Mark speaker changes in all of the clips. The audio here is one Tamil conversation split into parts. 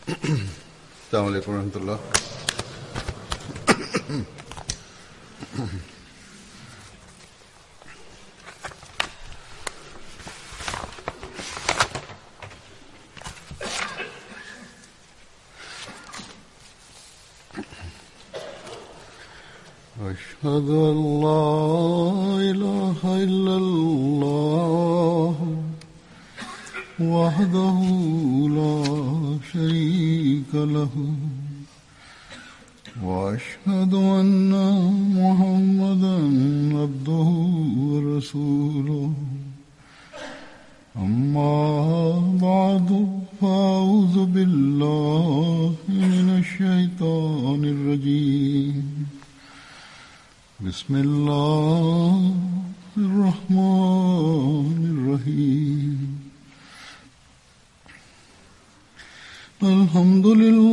Speaker 1: السلام عليكم ورحمة الله أشهد أن لا إله إلا الله وحده لا شريك له وأشهد أن محمدا عبده ورسوله أما بعد فأعوذ بالله من الشيطان الرجيم بسم الله الرحمن الرحيم الحمد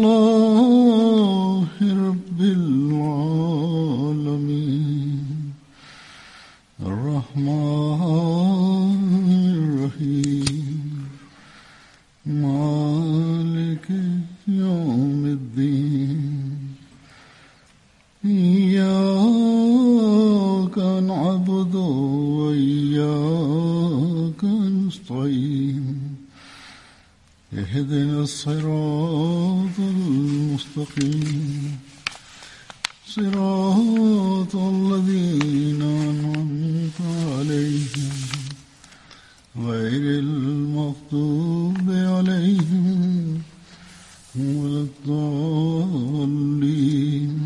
Speaker 1: لله رب العالمين الرحمن الرحيم مالك يوم الدين إياك نعبد وإياك نستعين اهدنا الصراط المستقيم صراط الذين أنعمت عليهم غير المغضوب عليهم ولا الضالين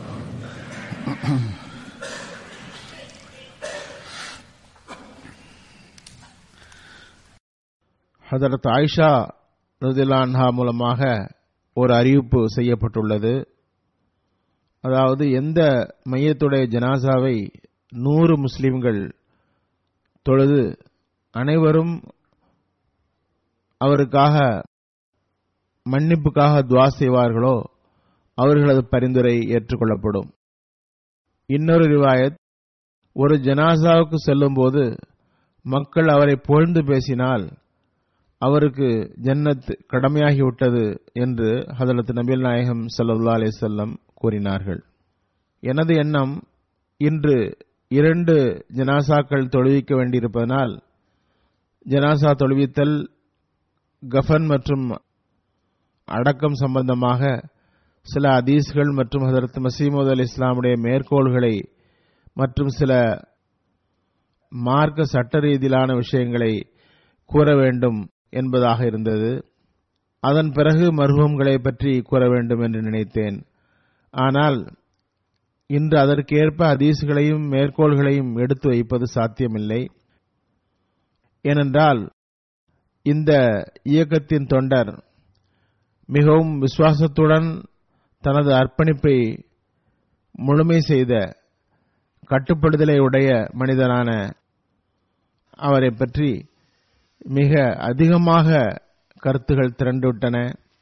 Speaker 2: ஹதரத் ஆயிஷா ரதிலான்ஹா மூலமாக ஒரு அறிவிப்பு செய்யப்பட்டுள்ளது அதாவது எந்த மையத்துடைய ஜனாசாவை நூறு முஸ்லிம்கள் தொழுது அனைவரும் அவருக்காக மன்னிப்புக்காக துவா செய்வார்களோ அவர்களது பரிந்துரை ஏற்றுக்கொள்ளப்படும் இன்னொரு ரிவாயத் ஒரு ஜனாசாவுக்கு செல்லும்போது மக்கள் அவரை புகழ்ந்து பேசினால் அவருக்கு ஜன்னத் கடமையாகிவிட்டது என்று ஹதரத் நபில் நாயகம் சல்லா அலிசல்லம் கூறினார்கள் எனது எண்ணம் இன்று இரண்டு ஜனாசாக்கள் தொழுவிக்க வேண்டியிருப்பதனால் ஜனாசா தொழுவித்தல் கஃபன் மற்றும் அடக்கம் சம்பந்தமாக சில அதீஸ்கள் மற்றும் ஹதரத் மசீமது அலி இஸ்லாமுடைய மேற்கோள்களை மற்றும் சில மார்க்க சட்ட ரீதியிலான விஷயங்களை கூற வேண்டும் என்பதாக இருந்தது அதன் பிறகு மர்ஹூம்களை பற்றி கூற வேண்டும் என்று நினைத்தேன் ஆனால் இன்று அதற்கேற்ப ஹதீஸ்களையும் மேற்கோள்களையும் எடுத்து வைப்பது சாத்தியமில்லை ஏனென்றால் இந்த இயக்கத்தின் தொண்டர் மிகவும் விசுவாசத்துடன் தனது அர்ப்பணிப்பை முழுமை செய்த கட்டுப்படுதலை உடைய மனிதனான அவரை பற்றி மிக அதிகமாக கருத்துகள் திரண்டுவிட்டன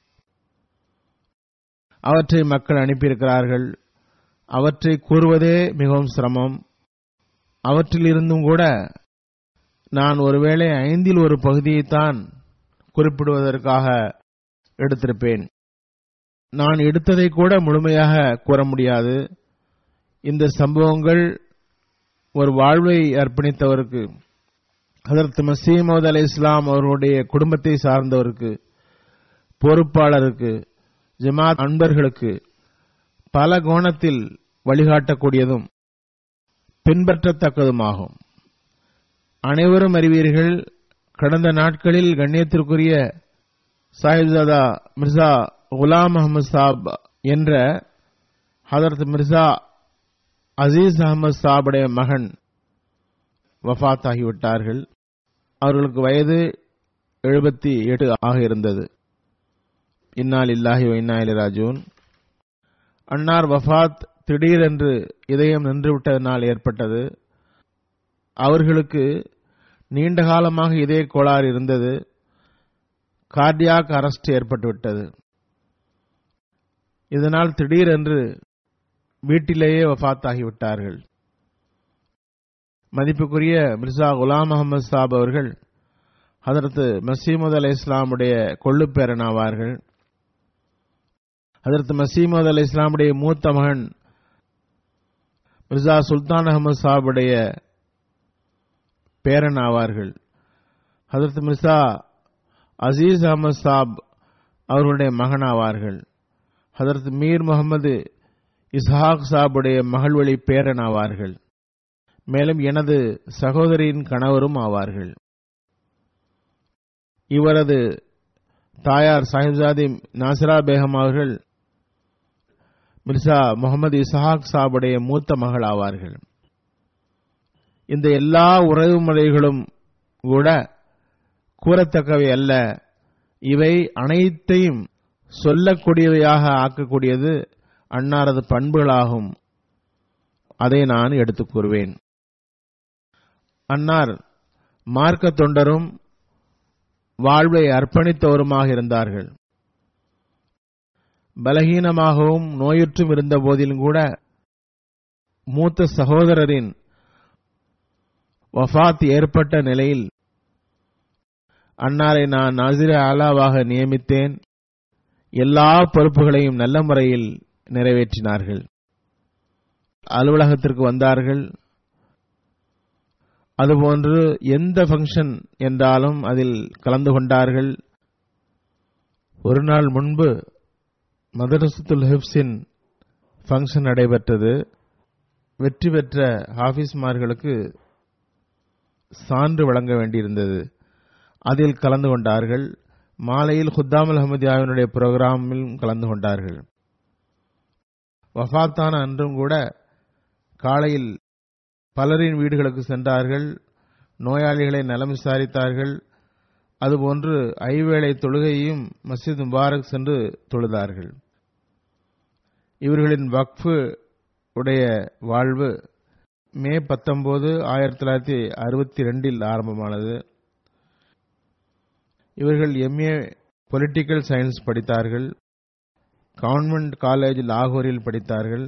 Speaker 2: அவற்றை மக்கள் அனுப்பியிருக்கிறார்கள் அவற்றை கூறுவதே மிகவும் சிரமம் அவற்றிலிருந்தும் கூட நான் ஒருவேளை ஐந்தில் ஒரு பகுதியைத்தான் குறிப்பிடுவதற்காக எடுத்திருப்பேன் நான் எடுத்ததை கூட முழுமையாக கூற முடியாது இந்த சம்பவங்கள் ஒரு வாழ்வை அர்ப்பணித்தவருக்கு ஹதரத் மசீமது அலி இஸ்லாம் அவர்களுடைய குடும்பத்தை சார்ந்தவருக்கு பொறுப்பாளருக்கு ஜமாத் அன்பர்களுக்கு பல கோணத்தில் வழிகாட்டக்கூடியதும் பின்பற்றத்தக்கதுமாகும் அனைவரும் அறிவீர்கள் கடந்த நாட்களில் கண்ணியத்திற்குரிய சாஹிப்ஜாதா மிர்சா குலாம் அகமது சாப் என்ற ஹதரத் மிர்சா அசீஸ் அகமது சாபுடைய மகன் வஃத் ஆகிவிட்டார்கள் அவர்களுக்கு வயது எழுபத்தி எட்டு ஆக இருந்தது இன்னால் இல்லாஹி இன்னாலி ராஜூன் அன்னார் வஃத் திடீரென்று இதயம் நின்றுவிட்டதனால் ஏற்பட்டது அவர்களுக்கு நீண்ட காலமாக இதய கோளாறு இருந்தது கார்டியாக் அரஸ்ட் ஏற்பட்டுவிட்டது இதனால் திடீரென்று வீட்டிலேயே வஃத்தாகிவிட்டார்கள் மதிப்புக்குரிய மிர்சா குலாம் அகமது சாப் அவர்கள் ஹதரத்து மசீமது அலை இஸ்லாமுடைய கொள்ளுப்பேரனாவார்கள் ஹதரத் மசீமது அலி இஸ்லாமுடைய மூத்த மகன் மிர்சா சுல்தான் அகமது சாஹிபுடைய பேரன் ஆவார்கள் ஹதரத் மிர்சா அசீஸ் அகமது சாப் அவர்களுடைய மகன் ஆவார்கள் ஹதரத் மீர் முகமது இஸ்ஹாக் சாபுடைய மகள்வழி பேரன் ஆவார்கள் மேலும் எனது சகோதரியின் கணவரும் ஆவார்கள் இவரது தாயார் சாஹிப்சாதி நாசிரா பேகம் அவர்கள் மிர்சா முகமது இஸ்ஹாக் சாபுடைய மூத்த மகள் ஆவார்கள் இந்த எல்லா உறவு முறைகளும் கூட கூறத்தக்கவை அல்ல இவை அனைத்தையும் சொல்லக்கூடியவையாக ஆக்கக்கூடியது அன்னாரது பண்புகளாகும் அதை நான் எடுத்துக் கூறுவேன் அன்னார் மார்க்க தொண்டரும் வாழ்வை அர்ப்பணித்தவருமாக இருந்தார்கள் பலகீனமாகவும் நோயுற்றும் இருந்த போதிலும் கூட மூத்த சகோதரரின் வஃத் ஏற்பட்ட நிலையில் அன்னாரை நான் நாசிர ஆலாவாக நியமித்தேன் எல்லா பொறுப்புகளையும் நல்ல முறையில் நிறைவேற்றினார்கள் அலுவலகத்திற்கு வந்தார்கள் அதுபோன்று எந்த ஃபங்க்ஷன் என்றாலும் அதில் கலந்து கொண்டார்கள் ஒரு நாள் முன்பு மதரசத்துல் ஹிப்ஸின் ஃபங்க்ஷன் நடைபெற்றது வெற்றி பெற்ற ஹாஃபிஸ்மார்களுக்கு சான்று வழங்க வேண்டியிருந்தது அதில் கலந்து கொண்டார்கள் மாலையில் ஹுத்தாமுல் அஹமதியாவினுடைய புரோகிராமில் கலந்து கொண்டார்கள் வஃத்தான அன்றும் கூட காலையில் பலரின் வீடுகளுக்கு சென்றார்கள் நோயாளிகளை நலம் விசாரித்தார்கள் அதுபோன்று ஐவேளை தொழுகையும் மஸ்ஜித் முபாரக் சென்று தொழுதார்கள் இவர்களின் வக்ஃபு உடைய வாழ்வு மே பத்தொன்பது ஆயிரத்தி தொள்ளாயிரத்தி அறுபத்தி ரெண்டில் ஆரம்பமானது இவர்கள் எம்ஏ பொலிட்டிக்கல் சயின்ஸ் படித்தார்கள் கவர்மெண்ட் காலேஜ் லாகூரில் படித்தார்கள்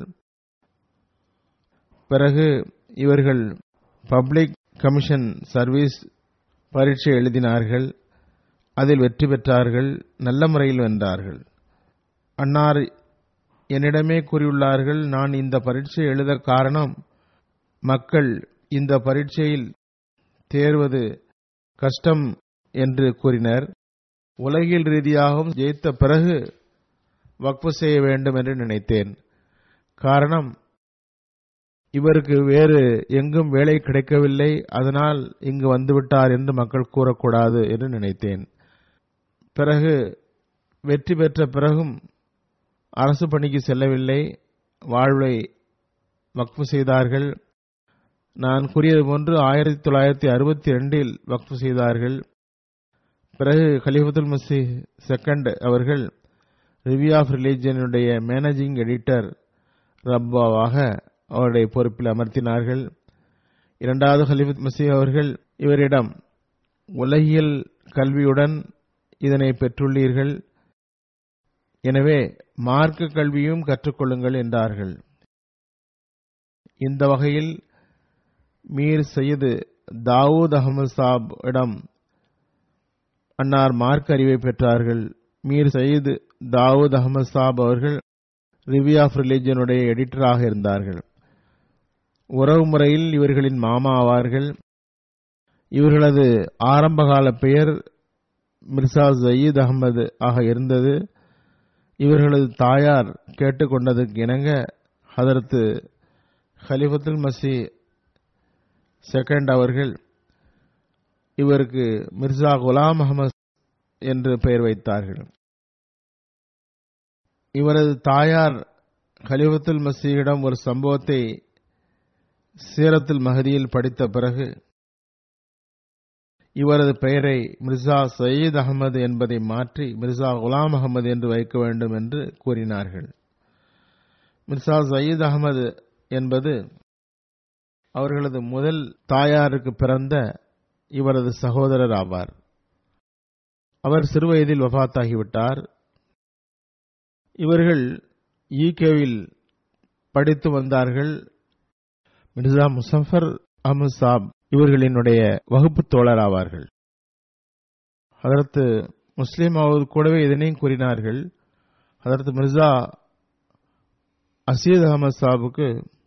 Speaker 2: பிறகு இவர்கள் பப்ளிக் கமிஷன் சர்வீஸ் பரீட்சை எழுதினார்கள் அதில் வெற்றி பெற்றார்கள் நல்ல முறையில் வென்றார்கள் அன்னார் என்னிடமே கூறியுள்ளார்கள் நான் இந்த பரீட்சை எழுத காரணம் மக்கள் இந்த பரீட்சையில் தேர்வது கஷ்டம் என்று கூறினர் உலகில் ரீதியாகவும் ஜெயித்த பிறகு வக்ஃபு செய்ய வேண்டும் என்று நினைத்தேன் காரணம் இவருக்கு வேறு எங்கும் வேலை கிடைக்கவில்லை அதனால் இங்கு வந்துவிட்டார் என்று மக்கள் கூறக்கூடாது என்று நினைத்தேன் பிறகு வெற்றி பெற்ற பிறகும் அரசு பணிக்கு செல்லவில்லை வாழ்வை வக்ஃபு செய்தார்கள் நான் கூறியது போன்று ஆயிரத்தி தொள்ளாயிரத்தி அறுபத்தி ரெண்டில் வக்ஃபு செய்தார்கள் பிறகு கலிஃபத்துல் மசி செகண்ட் அவர்கள் ரிவ்யூ ஆஃப் ரிலீஜனுடைய மேனேஜிங் எடிட்டர் ரப்பாவாக அவருடைய பொறுப்பில் அமர்த்தினார்கள் இரண்டாவது ஹலிஃபத் மசி அவர்கள் இவரிடம் உலகியல் கல்வியுடன் இதனை பெற்றுள்ளீர்கள் எனவே மார்க்க கல்வியும் கற்றுக்கொள்ளுங்கள் என்றார்கள் இந்த வகையில் மீர் சையது தாவூத் அகமது சாப் இடம் அன்னார் மார்க் அறிவை பெற்றார்கள் மீர் சயீது தாவூத் அகமது சாப் அவர்கள் ரிவ்யூ ஆஃப் ரிலிஜனுடைய எடிட்டராக இருந்தார்கள் உறவு முறையில் இவர்களின் மாமா ஆவார்கள் இவர்களது ஆரம்பகால பெயர் மிர்சா ஜயீத் அகமது ஆக இருந்தது இவர்களது தாயார் கேட்டுக்கொண்டதற்கு இணங்க ஹதரத்து ஹலிஃபத்துல் மசி செகண்ட் அவர்கள் இவருக்கு மிர்சா குலாம் அகமது என்று பெயர் வைத்தார்கள் இவரது தாயார் ஹலிஃபத்துல் மசீயிடம் ஒரு சம்பவத்தை சீரத்துல் மஹதியில் படித்த பிறகு இவரது பெயரை மிர்சா சயீத் அகமது என்பதை மாற்றி மிர்சா குலாம் அகமது என்று வைக்க வேண்டும் என்று கூறினார்கள் மிர்சா சயீத் அகமது என்பது அவர்களது முதல் தாயாருக்கு பிறந்த இவரது சகோதரர் ஆவார் அவர் சிறுவயதில் வபாத்தாகிவிட்டார் இவர்கள் ஈகேவில் படித்து வந்தார்கள் மிர்சா முசஃபர் அஹமது சாப் இவர்களினுடைய வகுப்பு தோழர் ஆவார்கள் அதற்கு முஸ்லீம் அவது கூடவே இதனையும் கூறினார்கள் அதற்கு மிர்சா அசீத் அகமது சாபுக்கு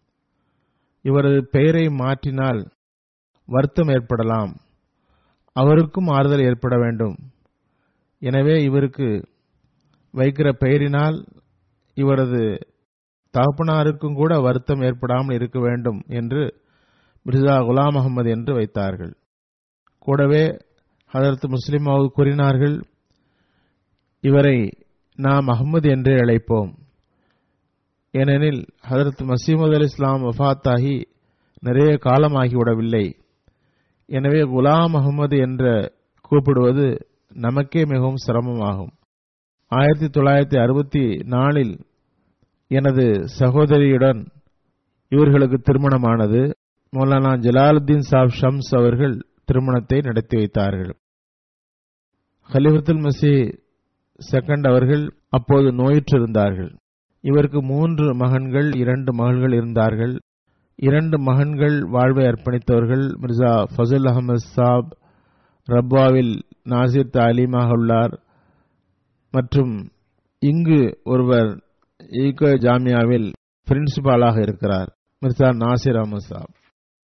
Speaker 2: இவரது பெயரை மாற்றினால் வருத்தம் ஏற்படலாம் அவருக்கும் ஆறுதல் ஏற்பட வேண்டும் எனவே இவருக்கு வைக்கிற பெயரினால் இவரது தகப்பனாருக்கும் கூட வருத்தம் ஏற்படாமல் இருக்க வேண்டும் என்று மிர்சா குலாம் அகமது என்று வைத்தார்கள் கூடவே ஹதரத் முஸ்லிம் கூறினார்கள் இவரை நாம் அகமது என்றே அழைப்போம் ஏனெனில் ஹதரத் மசீமது அலி இஸ்லாம் வஃத்தாகி நிறைய காலமாகிவிடவில்லை எனவே குலாம் அகமது என்ற கூப்பிடுவது நமக்கே மிகவும் சிரமமாகும் ஆயிரத்தி தொள்ளாயிரத்தி அறுபத்தி நாலில் எனது சகோதரியுடன் இவர்களுக்கு திருமணமானது மௌலானா ஜலாலுத்தீன் சாப் ஷம்ஸ் அவர்கள் திருமணத்தை நடத்தி வைத்தார்கள் ஹலிஃபத்துல் மசி செகண்ட் அவர்கள் அப்போது நோயுற்றிருந்தார்கள் இவருக்கு மூன்று மகன்கள் இரண்டு மகள்கள் இருந்தார்கள் இரண்டு மகன்கள் வாழ்வை அர்ப்பணித்தவர்கள் மிர்சா ஃபசுல் அகமது சாப் ரப்வாவில் நாசிர் தாலீமாக உள்ளார் மற்றும் இங்கு ஒருவர் ஈகோ ஜாமியாவில் பிரின்சிபாலாக இருக்கிறார் மிர்சா நாசிர் அகமது சாப்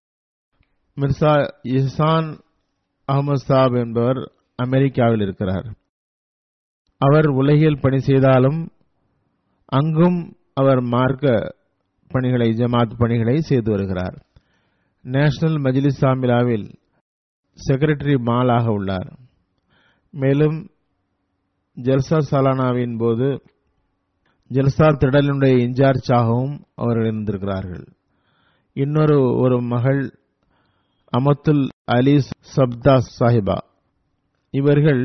Speaker 2: மிர்சா இஹ்சான் அகமது சாப் என்பவர் அமெரிக்காவில் இருக்கிறார் அவர் உலகில் பணி செய்தாலும் அங்கும் அவர் மார்க்க பணிகளை ஜமாத் பணிகளை செய்து வருகிறார் நேஷனல் மஜ்லிஸ் சாமிலாவில் செக்ரட்டரி மாலாக உள்ளார் மேலும் ஜல்சா சாலானாவின் போது ஜல்சா திடலினுடைய இன்சார்ஜாகவும் அவர்கள் இருந்திருக்கிறார்கள் இன்னொரு ஒரு மகள் அமத்துல் அலி சப்தா சாஹிபா இவர்கள்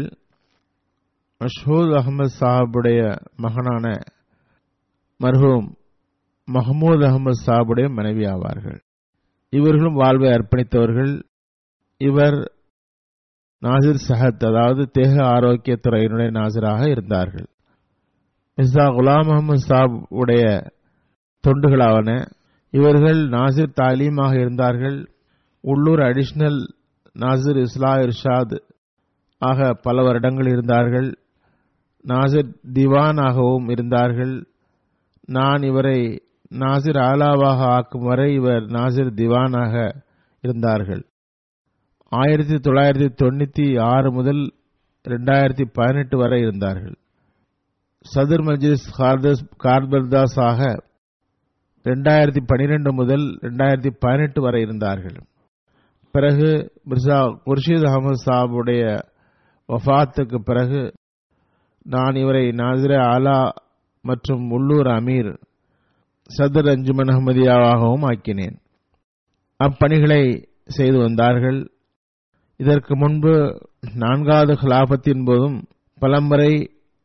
Speaker 2: மஷூத் அகமது சாஹிபுடைய மகனான மர்ஹூம் மஹமூத் அகமது சாஹிபுடைய மனைவி ஆவார்கள் இவர்களும் வாழ்வை அர்ப்பணித்தவர்கள் இவர் நாசிர் சஹத் அதாவது தேக ஆரோக்கியத்துறையினுடைய நாசிராக இருந்தார்கள் மிர்சா குலாம் அகமது சாப் உடைய தொண்டுகளாவன இவர்கள் நாசிர் தாலீமாக இருந்தார்கள் உள்ளூர் அடிஷனல் நாசிர் இஸ்லா இர்ஷாத் ஆக பல வருடங்கள் இருந்தார்கள் நாசிர் திவானாகவும் இருந்தார்கள் நான் இவரை நாசிர் ஆலாவாக ஆக்கும் வரை இவர் நாசிர் திவானாக இருந்தார்கள் ஆயிரத்தி தொள்ளாயிரத்தி தொண்ணூத்தி ஆறு முதல் இரண்டாயிரத்தி பதினெட்டு வரை இருந்தார்கள் சதுர் மஜிஸ் கார்பர்தாஸ் ஆக இரண்டாயிரத்தி பனிரெண்டு முதல் இரண்டாயிரத்தி பதினெட்டு வரை இருந்தார்கள் பிறகு மிர்சா குர்ஷித் அகமது சாபுடைய வஃத்துக்கு பிறகு நான் இவரை நாசிர ஆலா மற்றும் உள்ளூர் அமீர் சதர் அஞ்சுமன் அஹமதியாவாகவும் ஆக்கினேன் அப்பணிகளை செய்து வந்தார்கள் இதற்கு முன்பு நான்காவது ஹிலாபத்தின் போதும் பலமுறை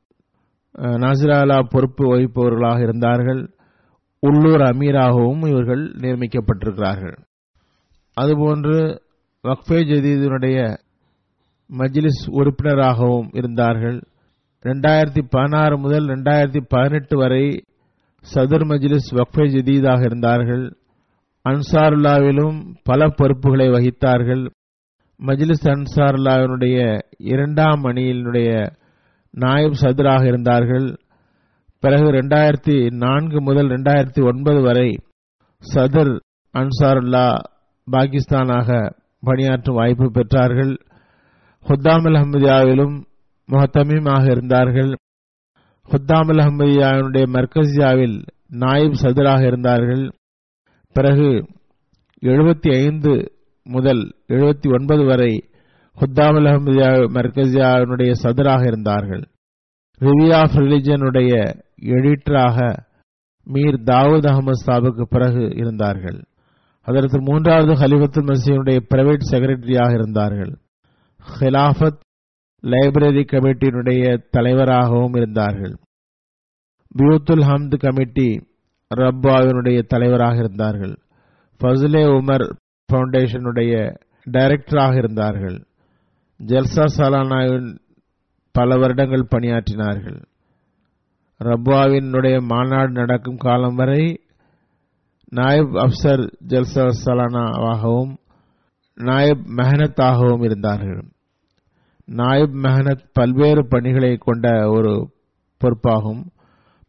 Speaker 2: நாசிராலா பொறுப்பு வகிப்பவர்களாக இருந்தார்கள் உள்ளூர் அமீராகவும் இவர்கள் நியமிக்கப்பட்டிருக்கிறார்கள் அதுபோன்று வக்ஃபே ஜதீதினுடைய மஜ்லிஸ் உறுப்பினராகவும் இருந்தார்கள் ரெண்டாயிரத்தி பதினாறு முதல் ரெண்டாயிரத்தி பதினெட்டு வரை சதுர் மஜ்லிஸ் வக்ஃபே ஜதீதாக இருந்தார்கள் அன்சாருல்லாவிலும் பல பொறுப்புகளை வகித்தார்கள் மஜ்லிஸ் அன்சாருல்லாவினுடைய இரண்டாம் அணியினுடைய நாயப் சதுராக இருந்தார்கள் பிறகு ரெண்டாயிரத்தி நான்கு முதல் ரெண்டாயிரத்தி ஒன்பது வரை சதர் அன்சாருல்லா பாகிஸ்தானாக பணியாற்றும் வாய்ப்பு பெற்றார்கள் ஹுத்தாமல் அஹமதியாவிலும் முஹத்தமீமாக இருந்தார்கள் ஹுத்தாமல் அஹமதியாவினுடைய மர்கசியாவில் நாயிப் சதுராக இருந்தார்கள் பிறகு எழுபத்தி ஐந்து முதல் எழுபத்தி ஒன்பது வரை ஹுத்தாமல் அஹமதியா மர்கசியாவினுடைய சதுராக இருந்தார்கள் ரிவி ஆஃப் ரிலிஜனுடைய எடிட்டராக மீர் தாவூத் அகமது சாபுக்கு பிறகு இருந்தார்கள் அதற்கு மூன்றாவது ஹலிஃபத்துல் மசீனுடைய பிரைவேட் செக்ரட்டரியாக இருந்தார்கள் ஹிலாஃபத் லைப்ரரி கமிட்டியினுடைய தலைவராகவும் இருந்தார்கள் பியூத்துல் ஹம்த் கமிட்டி ரப்பாவினுடைய தலைவராக இருந்தார்கள் ஃபஸ்லே உமர் ஃபவுண்டேஷனுடைய டைரக்டராக இருந்தார்கள் ஜல்சா சாலானாவின் பல வருடங்கள் பணியாற்றினார்கள் ரப்பாவினுடைய மாநாடு நடக்கும் காலம் வரை நாயப் அப்சர் ஜல்சா சலானாவாகவும் நாயப் மெஹனத்தாகவும் இருந்தார்கள் நாயப் மெஹனத் பல்வேறு பணிகளை கொண்ட ஒரு பொறுப்பாகும்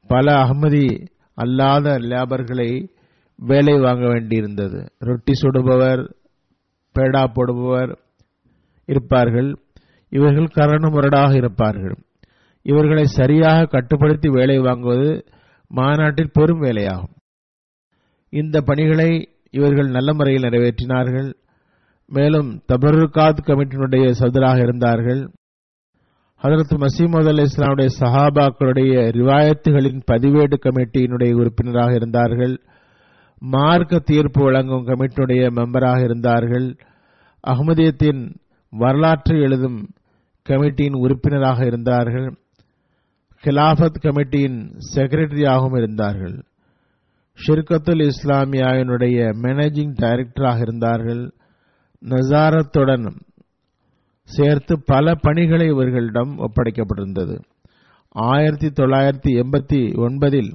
Speaker 2: பல அகமதி அல்லாத லேபர்களை வேலை வாங்க வேண்டியிருந்தது ரொட்டி சுடுபவர் பேடா போடுபவர் இருப்பார்கள் இவர்கள் கரண முரடாக இருப்பார்கள் இவர்களை சரியாக கட்டுப்படுத்தி வேலை வாங்குவது மாநாட்டில் பெரும் வேலையாகும் இந்த பணிகளை இவர்கள் நல்ல முறையில் நிறைவேற்றினார்கள் மேலும் தபருக்காத் கமிட்டியினுடைய சதுராக இருந்தார்கள் ஹதரத் மசீமது அலி இஸ்லாமுடைய சஹாபாக்களுடைய ரிவாயத்துகளின் பதிவேடு கமிட்டியினுடைய உறுப்பினராக இருந்தார்கள் மார்க்க தீர்ப்பு வழங்கும் கமிட்டியுடைய மெம்பராக இருந்தார்கள் அகமதியத்தின் வரலாற்று எழுதும் கமிட்டியின் உறுப்பினராக இருந்தார்கள் கிலாஃபத் கமிட்டியின் செக்ரட்டரியாகவும் இருந்தார்கள் ஷிர்கத்துல் இஸ்லாமியாவினுடைய மேனேஜிங் டைரக்டராக இருந்தார்கள் நசாரத்துடன் சேர்த்து பல பணிகளை இவர்களிடம் ஒப்படைக்கப்பட்டிருந்தது ஆயிரத்தி தொள்ளாயிரத்தி எண்பத்தி ஒன்பதில்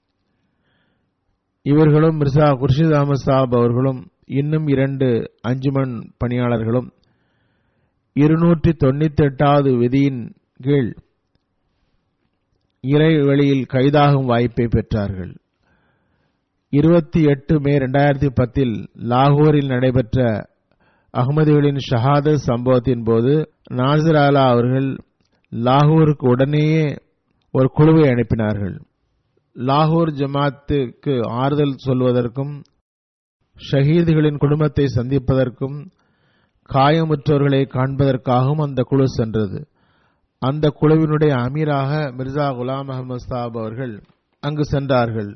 Speaker 2: இவர்களும் மிர்சா குர்ஷித் அகமது சாப் அவர்களும் இன்னும் இரண்டு அஞ்சுமன் பணியாளர்களும் இருநூற்றி தொண்ணூத்தி எட்டாவது விதியின் கீழ் இறைவெளியில் கைதாகும் வாய்ப்பை பெற்றார்கள் இருபத்தி எட்டு மே இரண்டாயிரத்தி பத்தில் லாகூரில் நடைபெற்ற அகமதிகளின் ஷஹாதத் சம்பவத்தின் போது நாசிர் ஆலா அவர்கள் லாகூருக்கு உடனேயே ஒரு குழுவை அனுப்பினார்கள் லாகூர் ஜமாத்துக்கு ஆறுதல் சொல்வதற்கும் ஷஹீதுகளின் குடும்பத்தை சந்திப்பதற்கும் காயமுற்றவர்களை காண்பதற்காகவும் அந்த குழு சென்றது அந்த குழுவினுடைய அமீராக மிர்சா குலாம் அகமது சாப் அவர்கள் அங்கு சென்றார்கள்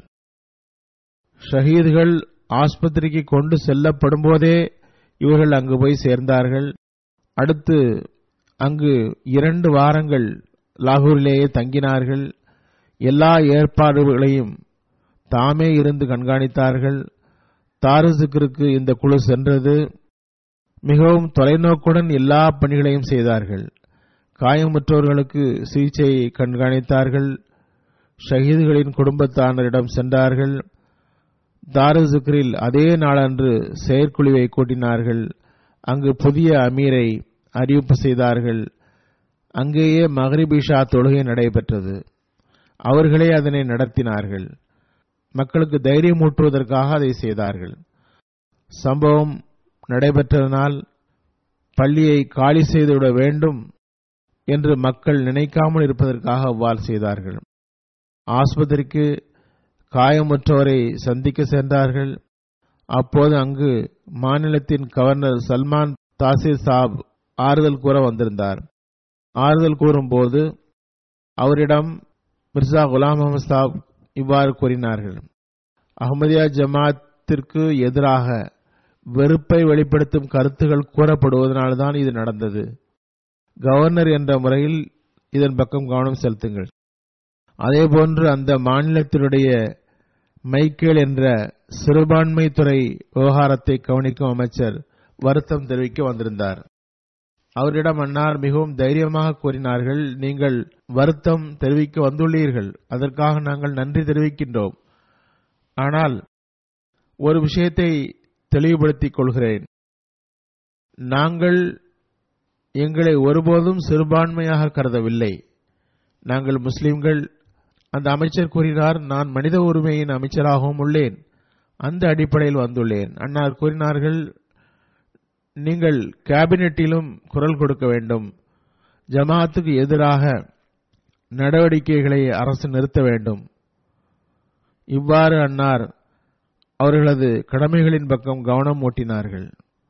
Speaker 2: ஷஹீதுகள் ஆஸ்பத்திரிக்கு கொண்டு செல்லப்படும் போதே இவர்கள் அங்கு போய் சேர்ந்தார்கள் அடுத்து அங்கு இரண்டு வாரங்கள் லாகூரிலேயே தங்கினார்கள் எல்லா ஏற்பாடுகளையும் தாமே இருந்து கண்காணித்தார்கள் தாருசுக்கிற்கு இந்த குழு சென்றது மிகவும் தொலைநோக்குடன் எல்லா பணிகளையும் செய்தார்கள் காயமுற்றவர்களுக்கு சிகிச்சையை கண்காணித்தார்கள் ஷஹீதுகளின் குடும்பத்தானரிடம் சென்றார்கள் தாருசுக்ரில் அதே நாளன்று செயற்குழுவை கூட்டினார்கள் அங்கு புதிய அமீரை அறிவிப்பு செய்தார்கள் அங்கேயே மகரிபிஷா தொழுகை நடைபெற்றது அவர்களே அதனை நடத்தினார்கள் மக்களுக்கு தைரியம் ஊட்டுவதற்காக அதை செய்தார்கள் சம்பவம் நடைபெற்றதனால் பள்ளியை காலி செய்துவிட வேண்டும் என்று மக்கள் நினைக்காமல் இருப்பதற்காக அவ்வாறு செய்தார்கள் ஆஸ்பத்திரிக்கு காயமுற்றவரை சந்திக்க சென்றார்கள் அப்போது அங்கு மாநிலத்தின் கவர்னர் சல்மான் தாசிர் சாப் ஆறுதல் கூற வந்திருந்தார் ஆறுதல் கூறும்போது அவரிடம் மிர்சா குலாம் அஹமது சாப் இவ்வாறு கூறினார்கள் அகமதியா ஜமாத்திற்கு எதிராக வெறுப்பை வெளிப்படுத்தும் கருத்துகள் கூறப்படுவதனால்தான் இது நடந்தது கவர்னர் என்ற முறையில் இதன் பக்கம் கவனம் செலுத்துங்கள் அதேபோன்று அந்த மாநிலத்தினுடைய மைக்கேல் என்ற சிறுபான்மை துறை விவகாரத்தை கவனிக்கும் அமைச்சர் வருத்தம் தெரிவிக்க வந்திருந்தார் அவரிடம் அன்னார் மிகவும் தைரியமாக கூறினார்கள் நீங்கள் வருத்தம் தெரிவிக்க வந்துள்ளீர்கள் அதற்காக நாங்கள் நன்றி தெரிவிக்கின்றோம் ஆனால் ஒரு விஷயத்தை தெளிவுபடுத்திக் கொள்கிறேன் நாங்கள் எங்களை ஒருபோதும் சிறுபான்மையாக கருதவில்லை நாங்கள் முஸ்லிம்கள் அந்த அமைச்சர் கூறினார் நான் மனித உரிமையின் அமைச்சராகவும் உள்ளேன் அந்த அடிப்படையில் வந்துள்ளேன் அன்னார் கூறினார்கள் நீங்கள் கேபினெட்டிலும் குரல் கொடுக்க வேண்டும் ஜமாத்துக்கு எதிராக நடவடிக்கைகளை அரசு நிறுத்த வேண்டும் இவ்வாறு அன்னார் அவர்களது கடமைகளின் பக்கம் கவனம் ஊட்டினார்கள்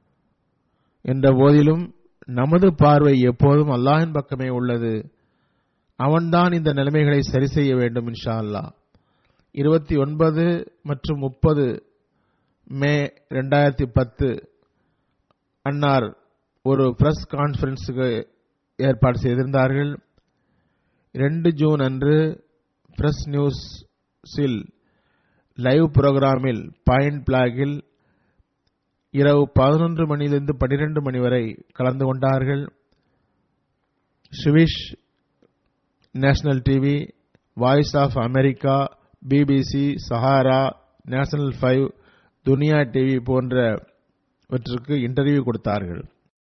Speaker 2: என்ற போதிலும் நமது பார்வை எப்போதும் அல்லாஹின் பக்கமே உள்ளது அவன்தான் இந்த நிலைமைகளை சரி செய்ய வேண்டும் இன்ஷா அல்லாஹ் இருபத்தி ஒன்பது மற்றும் முப்பது மே ரெண்டாயிரத்தி பத்து அன்னார் ஒரு பிரஸ் கான்பரன்ஸுக்கு ஏற்பாடு செய்திருந்தார்கள் ரெண்டு ஜூன் அன்று பிரஸ் நியூஸில் லைவ் புரோகிராமில் பாயிண்ட் பிளாகில் இரவு பதினொன்று மணியிலிருந்து பனிரெண்டு மணி வரை கலந்து கொண்டார்கள் Swiss national TV voice of America BBC Sahara national five Dunya TV போன்றவற்றுக்கு இன்டர்வியூ கொடுத்தார்கள்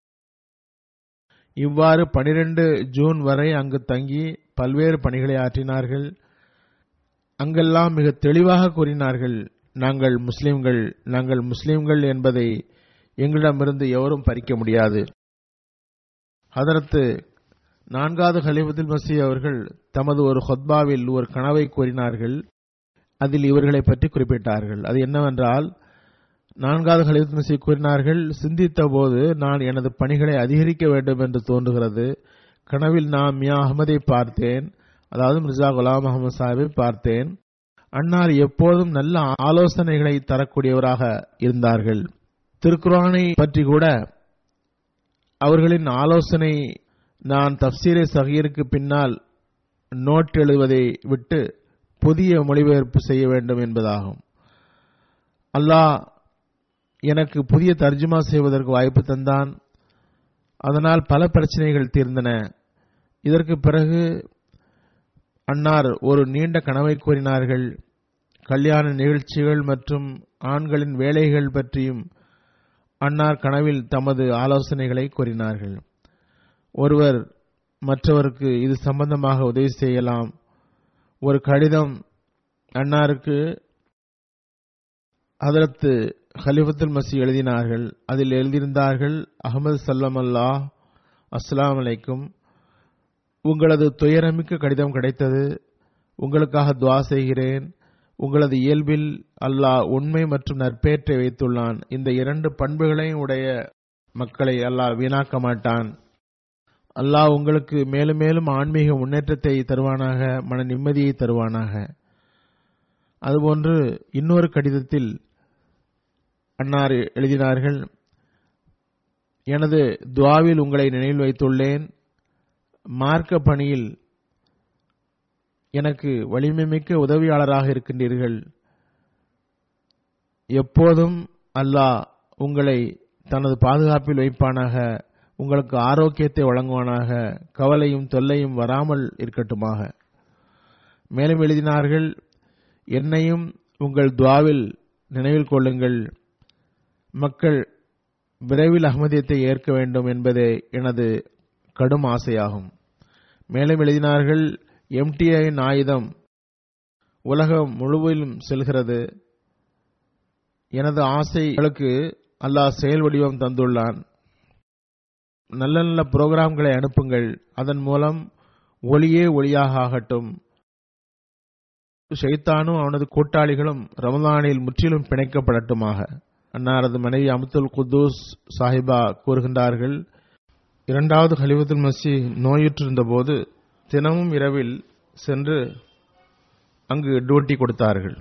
Speaker 2: இவ்வாறு பனிரெண்டு ஜூன் வரை அங்கு தங்கி பல்வேறு பணிகளை ஆற்றினார்கள் அங்கெல்லாம் மிக தெளிவாக கூறினார்கள் நாங்கள் முஸ்லிம்கள் நாங்கள் முஸ்லிம்கள் என்பதை எங்களிடமிருந்து எவரும் பறிக்க முடியாது அதற்கு நான்காவது ஹலிஃபத்துல் மசி அவர்கள் தமது ஒரு ஹொத்பாவில் ஒரு கனவை கூறினார்கள் அதில் இவர்களை பற்றி குறிப்பிட்டார்கள் அது என்னவென்றால் நான்காவது ஹலிஃபத் மசி கூறினார்கள் சிந்தித்த போது நான் எனது பணிகளை அதிகரிக்க வேண்டும் என்று தோன்றுகிறது கனவில் நான் மியா அகமதை பார்த்தேன் அதாவது மிர்சா குலாம் அகமது சாஹிப்பை பார்த்தேன் அன்னார் எப்போதும் நல்ல ஆலோசனைகளை தரக்கூடியவராக இருந்தார்கள் திருக்குரானை பற்றி கூட அவர்களின் ஆலோசனை நான் தப்சீரை சகீருக்கு பின்னால் நோட் எழுதுவதை விட்டு புதிய மொழிபெயர்ப்பு செய்ய வேண்டும் என்பதாகும் அல்லாஹ் எனக்கு புதிய தர்ஜுமா செய்வதற்கு வாய்ப்பு தந்தான் அதனால் பல பிரச்சனைகள் தீர்ந்தன இதற்கு பிறகு அன்னார் ஒரு நீண்ட கனவை கூறினார்கள் கல்யாண நிகழ்ச்சிகள் மற்றும் ஆண்களின் வேலைகள் பற்றியும் அன்னார் கனவில் தமது ஆலோசனைகளை கூறினார்கள் ஒருவர் மற்றவருக்கு இது சம்பந்தமாக உதவி செய்யலாம் ஒரு கடிதம் அன்னாருக்கு அதற்கு ஹலிஃபத்துல் மசி எழுதினார்கள் அதில் எழுதியிருந்தார்கள் அகமது சல்லம் அல்லாஹ் அஸ்லாம் அலைக்கும் உங்களது துயரமிக்க கடிதம் கிடைத்தது உங்களுக்காக துவா செய்கிறேன் உங்களது இயல்பில் அல்லாஹ் உண்மை மற்றும் நற்பேற்றை வைத்துள்ளான் இந்த இரண்டு பண்புகளையும் உடைய மக்களை அல்லாஹ் வீணாக்க மாட்டான் அல்லாஹ் உங்களுக்கு மேலும் மேலும் ஆன்மீக முன்னேற்றத்தை தருவானாக மன நிம்மதியை தருவானாக அதுபோன்று இன்னொரு கடிதத்தில் அன்னார் எழுதினார்கள் எனது துவாவில் உங்களை நினைவில் வைத்துள்ளேன் மார்க்க பணியில் எனக்கு வலிமைமிக்க உதவியாளராக இருக்கின்றீர்கள் எப்போதும் அல்லாஹ் உங்களை தனது பாதுகாப்பில் வைப்பானாக உங்களுக்கு ஆரோக்கியத்தை வழங்குவானாக கவலையும் தொல்லையும் வராமல் இருக்கட்டுமாக மேலும் எழுதினார்கள் என்னையும் உங்கள் துவாவில் நினைவில் கொள்ளுங்கள் மக்கள் விரைவில் அகமதியத்தை ஏற்க வேண்டும் என்பதே எனது கடும் ஆசையாகும் மேலும் எழுதினார்கள் எம்டிஐயின் ஆயுதம் உலகம் முழுவதும் செல்கிறது எனது ஆசைகளுக்கு அல்லாஹ் செயல் வடிவம் தந்துள்ளான் நல்ல நல்ல புரோகிராம்களை அனுப்புங்கள் அதன் மூலம் ஒளியே ஒளியாக ஆகட்டும் ஷைத்தானும் அவனது கூட்டாளிகளும் ரமதானில் முற்றிலும் பிணைக்கப்படட்டுமாக அன்னாரது மனைவி அமுத்துல் குத்தூஸ் சாஹிபா கூறுகின்றார்கள் இரண்டாவது ஹலிஃபத்துல் மசி நோயுற்றிருந்த போது தினமும் இரவில் சென்று அங்கு டியூட்டி கொடுத்தார்கள்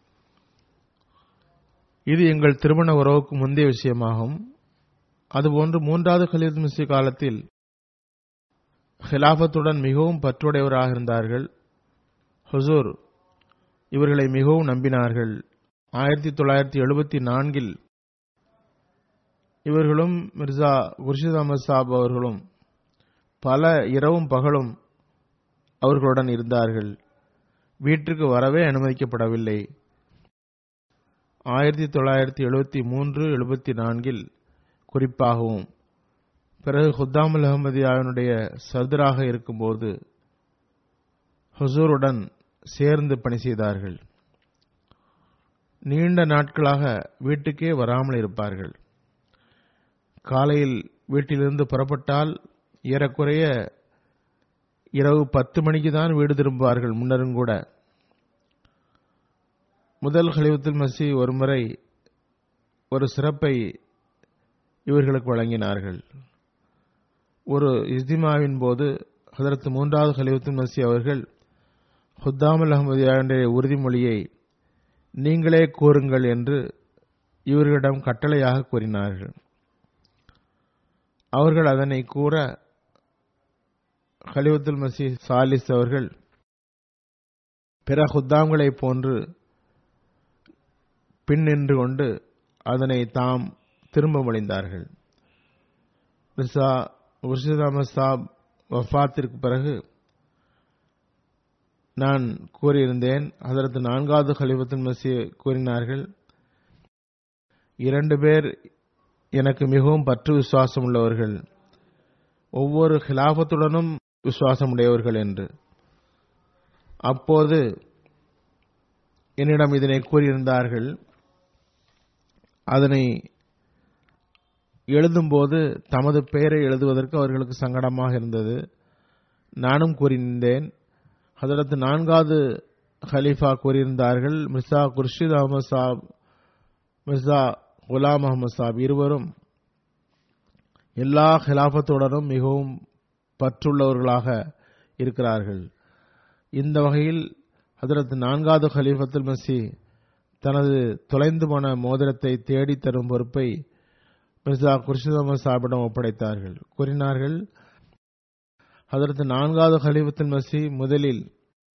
Speaker 2: இது எங்கள் திருமண உறவுக்கு முந்தைய விஷயமாகும் அதுபோன்று மூன்றாவது ஹலிஃபத் மசி காலத்தில் ஹிலாபத்துடன் மிகவும் பற்றுடையவராக இருந்தார்கள் ஹுசூர் இவர்களை மிகவும் நம்பினார்கள் ஆயிரத்தி தொள்ளாயிரத்தி எழுபத்தி நான்கில் இவர்களும் மிர்சா குர்ஷித் அஹமது சாப் அவர்களும் பல இரவும் பகலும் அவர்களுடன் இருந்தார்கள் வீட்டிற்கு வரவே அனுமதிக்கப்படவில்லை ஆயிரத்தி தொள்ளாயிரத்தி எழுபத்தி மூன்று எழுபத்தி நான்கில் குறிப்பாகவும் பிறகு ஹுத்தாமுல் அகமதியாவினுடைய சர்தராக இருக்கும்போது ஹுசூருடன் சேர்ந்து பணி செய்தார்கள் நீண்ட நாட்களாக வீட்டுக்கே வராமல் இருப்பார்கள் காலையில் வீட்டிலிருந்து புறப்பட்டால் ஏறக்குறைய இரவு பத்து மணிக்கு தான் வீடு திரும்புவார்கள் முன்னரும் கூட முதல் ஹலிவத்துல் மசி ஒருமுறை ஒரு சிறப்பை இவர்களுக்கு வழங்கினார்கள் ஒரு இஸ்திமாவின் போது ஹதரத் மூன்றாவது ஹலிவத்துல் மசி அவர்கள் ஹுத்தாமுல் அகமதியாவுடைய உறுதிமொழியை நீங்களே கூறுங்கள் என்று இவர்களிடம் கட்டளையாக கூறினார்கள் அவர்கள் அதனை கூற ஹலிவத்துல் மசி சாலிஸ் அவர்கள் பிற ஹுத்தாம்களைப் போன்று பின் நின்று கொண்டு அதனை தாம் திரும்ப மொழிந்தார்கள் மிர்சா முர்ஷித் அஹமத் சாப் வஃபாத்திற்கு பிறகு நான் கூறியிருந்தேன் அதற்கு நான்காவது ஹலிஃபத்துல் மசி கூறினார்கள் இரண்டு பேர் எனக்கு மிகவும் பற்று விசுவாசம் உள்ளவர்கள் ஒவ்வொரு ஹிலாபத்துடனும் விசுவாசம் உடையவர்கள் என்று அப்போது என்னிடம் இதனை கூறியிருந்தார்கள் அதனை எழுதும்போது தமது பெயரை எழுதுவதற்கு அவர்களுக்கு சங்கடமாக இருந்தது நானும் கூறியிருந்தேன் ஹதரத் நான்காவது ஹலீஃபா கூறியிருந்தார்கள் மிர்சா குர்ஷித் அகமது சாப் மிர்சா குலாம் அகமது சாப் இருவரும் எல்லா ஹிலாபத்துடனும் மிகவும் பற்றுள்ளவர்களாக இருக்கிறார்கள் இந்த வகையில் ஹதரத் நான்காவது ஹலீஃபத்துல் மசி தனது தொலைந்து போன மோதிரத்தை தேடி தரும் பொறுப்பை மிர்சா குர்ஷித் அகமது சாபிடம் ஒப்படைத்தார்கள் கூறினார்கள் அதற்கு நான்காவது ஹலீஃபத்துல் மசி முதலில்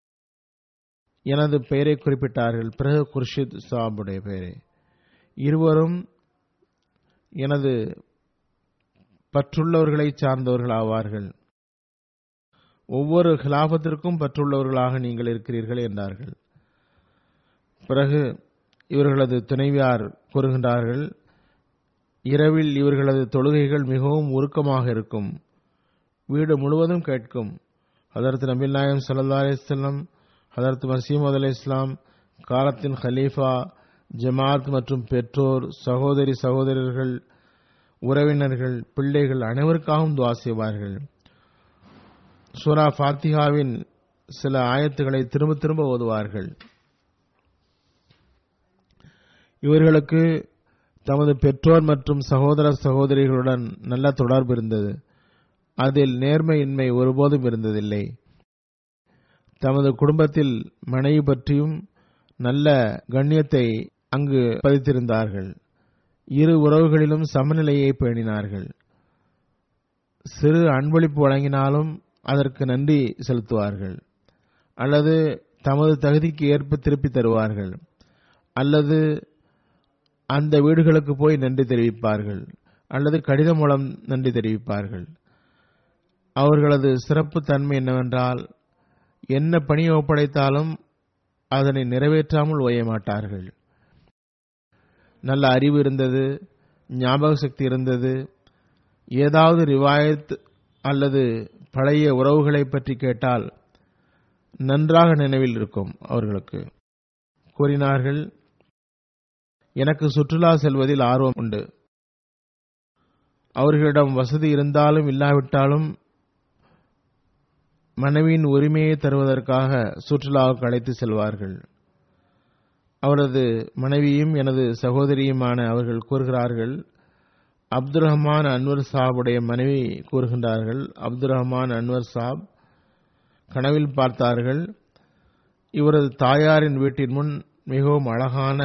Speaker 2: எனது பெயரை குறிப்பிட்டார்கள் பிறகு குர்ஷித் சாபுடைய பெயரை இருவரும் எனது பற்றுள்ளவர்களை சார்ந்தவர்கள் ஆவார்கள் ஒவ்வொரு ஹிலாபத்திற்கும் பற்றுள்ளவர்களாக நீங்கள் இருக்கிறீர்கள் என்றார்கள் பிறகு இவர்களது துணைவியார் கூறுகின்றார்கள் இரவில் இவர்களது தொழுகைகள் மிகவும் உருக்கமாக இருக்கும் வீடு முழுவதும் கேட்கும் ஹதரத் நபில் நாயம் சல்லா அலிஸ்லாம் ஹதரத் மசீமது அலி இஸ்லாம் காலத்தின் ஹலீஃபா ஜமாத் மற்றும் பெற்றோர் சகோதரி சகோதரர்கள் உறவினர்கள் பிள்ளைகள் அனைவருக்காகவும் துவா செய்வார்கள் சூரா ஃபாத்திகாவின் சில ஆயத்துக்களை திரும்ப திரும்ப ஓதுவார்கள் இவர்களுக்கு தமது பெற்றோர் மற்றும் சகோதர சகோதரிகளுடன் நல்ல தொடர்பு இருந்தது அதில் நேர்மையின்மை ஒருபோதும் இருந்ததில்லை தமது குடும்பத்தில் மனைவி பற்றியும் நல்ல கண்ணியத்தை அங்கு பதித்திருந்தார்கள் இரு உறவுகளிலும் சமநிலையை பேணினார்கள் சிறு அன்பளிப்பு வழங்கினாலும் அதற்கு நன்றி செலுத்துவார்கள் அல்லது தமது தகுதிக்கு ஏற்ப திருப்பி தருவார்கள் அல்லது அந்த வீடுகளுக்கு போய் நன்றி தெரிவிப்பார்கள் அல்லது கடிதம் மூலம் நன்றி தெரிவிப்பார்கள் அவர்களது சிறப்பு தன்மை என்னவென்றால் என்ன பணி ஒப்படைத்தாலும் அதனை நிறைவேற்றாமல் ஓய மாட்டார்கள் நல்ல அறிவு இருந்தது ஞாபக சக்தி இருந்தது ஏதாவது ரிவாயத் அல்லது பழைய உறவுகளை பற்றி கேட்டால் நன்றாக நினைவில் இருக்கும் அவர்களுக்கு கூறினார்கள் எனக்கு சுற்றுலா செல்வதில் ஆர்வம் உண்டு அவர்களிடம் வசதி இருந்தாலும் இல்லாவிட்டாலும் மனைவியின் உரிமையை தருவதற்காக சுற்றுலாவுக்கு அழைத்து செல்வார்கள் அவரது மனைவியும் எனது சகோதரியுமான அவர்கள் கூறுகிறார்கள் அப்துல் ரஹ்மான் அன்வர் சாபுடைய மனைவி கூறுகின்றார்கள் அப்துல் ரஹ்மான் அன்வர் சாப் கனவில் பார்த்தார்கள் இவரது தாயாரின் வீட்டின் முன் மிகவும் அழகான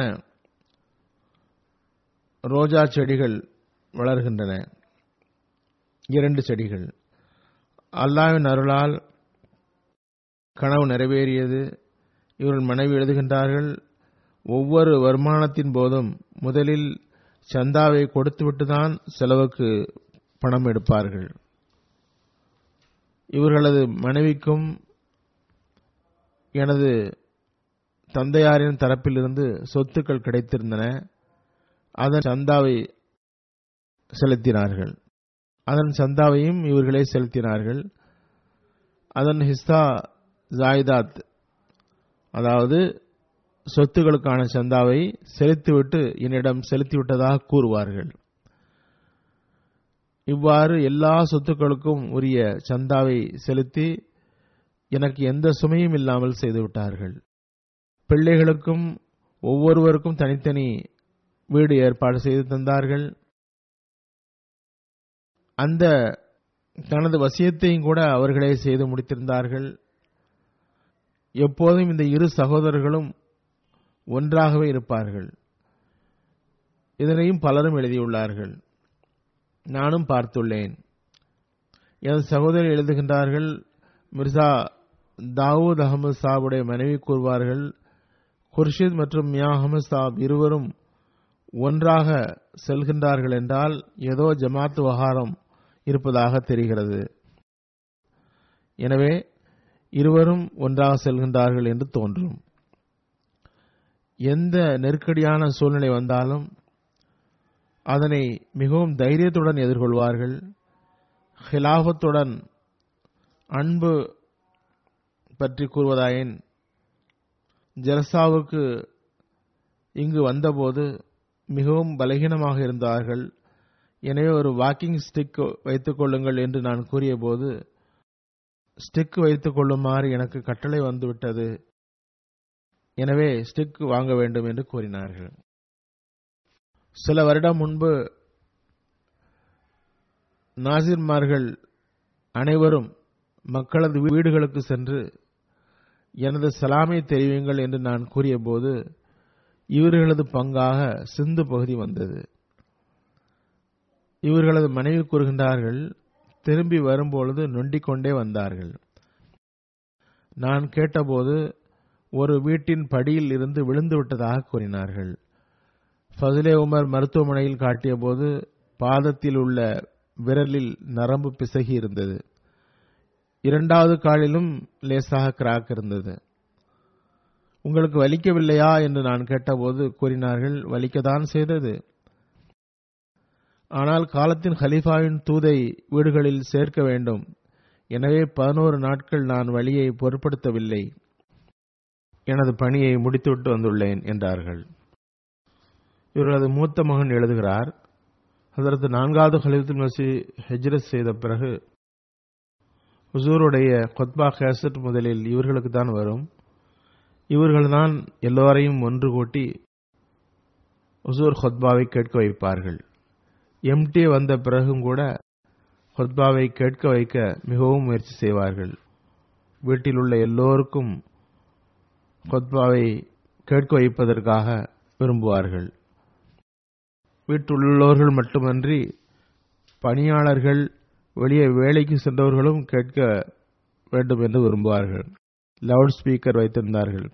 Speaker 2: ரோஜா செடிகள் வளர்கின்றன இரண்டு செடிகள் அல்லாவின் அருளால் கனவு நிறைவேறியது இவர்கள் மனைவி எழுதுகின்றார்கள் ஒவ்வொரு வருமானத்தின் போதும் முதலில் சந்தாவை கொடுத்துவிட்டுதான் செலவுக்கு பணம் எடுப்பார்கள் இவர்களது மனைவிக்கும் எனது தந்தையாரின் தரப்பிலிருந்து சொத்துக்கள் கிடைத்திருந்தன அதன் சந்தாவை செலுத்தினார்கள் அதன் சந்தாவையும் இவர்களே செலுத்தினார்கள் அதன் ஹிஸ்தா ஜாயிதாத் அதாவது சொத்துக்களுக்கான சந்தாவை செலுத்திவிட்டு என்னிடம் செலுத்திவிட்டதாக கூறுவார்கள் இவ்வாறு எல்லா சொத்துக்களுக்கும் உரிய சந்தாவை செலுத்தி எனக்கு எந்த சுமையும் இல்லாமல் செய்துவிட்டார்கள் பிள்ளைகளுக்கும் ஒவ்வொருவருக்கும் தனித்தனி வீடு ஏற்பாடு செய்து தந்தார்கள் அந்த தனது வசியத்தையும் கூட அவர்களே செய்து முடித்திருந்தார்கள் எப்போதும் இந்த இரு சகோதரர்களும் ஒன்றாகவே இருப்பார்கள் இதனையும் பலரும் எழுதியுள்ளார்கள் நானும் பார்த்துள்ளேன் எனது சகோதரி எழுதுகின்றார்கள் மிர்சா தாவூத் அகமது சாபுடைய மனைவி கூறுவார்கள் குர்ஷித் மற்றும் மியா அகமது சாப் இருவரும் ஒன்றாக செல்கின்றார்கள் என்றால் ஏதோ ஜமாத் வகாரம் இருப்பதாக தெரிகிறது எனவே இருவரும் ஒன்றாக செல்கின்றார்கள் என்று தோன்றும் எந்த நெருக்கடியான சூழ்நிலை வந்தாலும் அதனை மிகவும் தைரியத்துடன் எதிர்கொள்வார்கள் ஹிலாபத்துடன் அன்பு பற்றி கூறுவதாயின் ஜலசாவுக்கு இங்கு வந்தபோது மிகவும் பலகீனமாக இருந்தார்கள் எனவே ஒரு வாக்கிங் ஸ்டிக் வைத்துக் கொள்ளுங்கள் என்று நான் கூறியபோது ஸ்டிக் வைத்துக் கொள்ளுமாறு எனக்கு கட்டளை வந்துவிட்டது எனவே ஸ்டிக் வாங்க வேண்டும் என்று கூறினார்கள் சில வருடம் முன்பு நாசிர்மார்கள் அனைவரும் மக்களது வீடுகளுக்கு சென்று எனது சலாமை தெரிவியுங்கள் என்று நான் கூறியபோது இவர்களது பங்காக சிந்து பகுதி வந்தது இவர்களது மனைவி கூறுகின்றார்கள் திரும்பி வரும்பொழுது நொண்டிக் கொண்டே வந்தார்கள் நான் கேட்டபோது ஒரு வீட்டின் படியில் இருந்து விழுந்து விட்டதாக கூறினார்கள் ஃபசிலே உமர் மருத்துவமனையில் காட்டியபோது பாதத்தில் உள்ள விரலில் நரம்பு பிசகி இருந்தது இரண்டாவது காலிலும் லேசாக கிராக் இருந்தது உங்களுக்கு வலிக்கவில்லையா என்று நான் கேட்டபோது கூறினார்கள் வலிக்கத்தான் செய்தது ஆனால் காலத்தின் ஹலீஃபாவின் தூதை வீடுகளில் சேர்க்க வேண்டும் எனவே பதினோரு நாட்கள் நான் வழியை பொருட்படுத்தவில்லை எனது பணியை முடித்துவிட்டு வந்துள்ளேன் என்றார்கள் இவர்களது மூத்த மகன் எழுதுகிறார் அதற்கு நான்காவது ஹலீஃபுல் மசி ஹெஜ்ரத் செய்த பிறகு ஹுசூருடைய கொத்பா கேசட் முதலில் இவர்களுக்கு தான் வரும் இவர்கள்தான் எல்லோரையும் ஒன்று கூட்டி ஹுசூர் ஹொத்பாவை கேட்க வைப்பார்கள் எம்டி வந்த பிறகும் கூட ஹொத்பாவை கேட்க வைக்க மிகவும் முயற்சி செய்வார்கள் வீட்டில் உள்ள எல்லோருக்கும் ஹொத்பாவை கேட்க வைப்பதற்காக விரும்புவார்கள் வீட்டுள்ளவர்கள் மட்டுமன்றி பணியாளர்கள் வெளியே வேலைக்கு சென்றவர்களும் கேட்க வேண்டும் என்று விரும்புவார்கள் லவுட் ஸ்பீக்கர் வைத்திருந்தார்கள்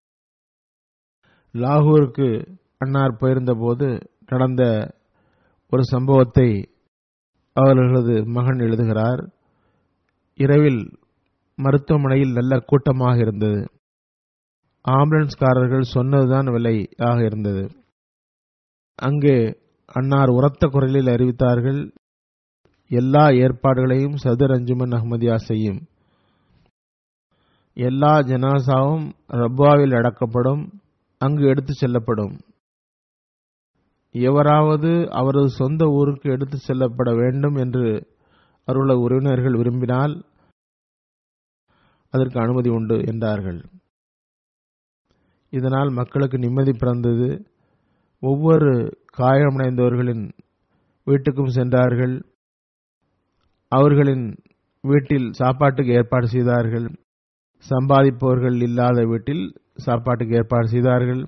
Speaker 2: லாகூருக்கு அன்னார் போயிருந்தபோது நடந்த ஒரு சம்பவத்தை அவர்களது மகன் எழுதுகிறார் இரவில் மருத்துவமனையில் நல்ல கூட்டமாக இருந்தது ஆம்புலன்ஸ்காரர்கள் சொன்னதுதான் விலையாக இருந்தது அங்கே அன்னார் உரத்த குரலில் அறிவித்தார்கள் எல்லா ஏற்பாடுகளையும் சதுர் அஞ்சுமன் அஹ்மதியா செய்யும் எல்லா ஜனாசாவும் ரப்பாவில் அடக்கப்படும் அங்கு எடுத்துச் செல்லப்படும் எவராவது அவரது சொந்த ஊருக்கு எடுத்துச் செல்லப்பட வேண்டும் என்று அவருள்ள உறவினர்கள் விரும்பினால் அதற்கு அனுமதி உண்டு என்றார்கள் இதனால் மக்களுக்கு நிம்மதி பிறந்தது ஒவ்வொரு காயமடைந்தவர்களின் வீட்டுக்கும் சென்றார்கள் அவர்களின் வீட்டில் சாப்பாட்டுக்கு ஏற்பாடு செய்தார்கள் சம்பாதிப்பவர்கள் இல்லாத வீட்டில் சாப்பாட்டுக்கு ஏற்பாடு செய்தார்கள்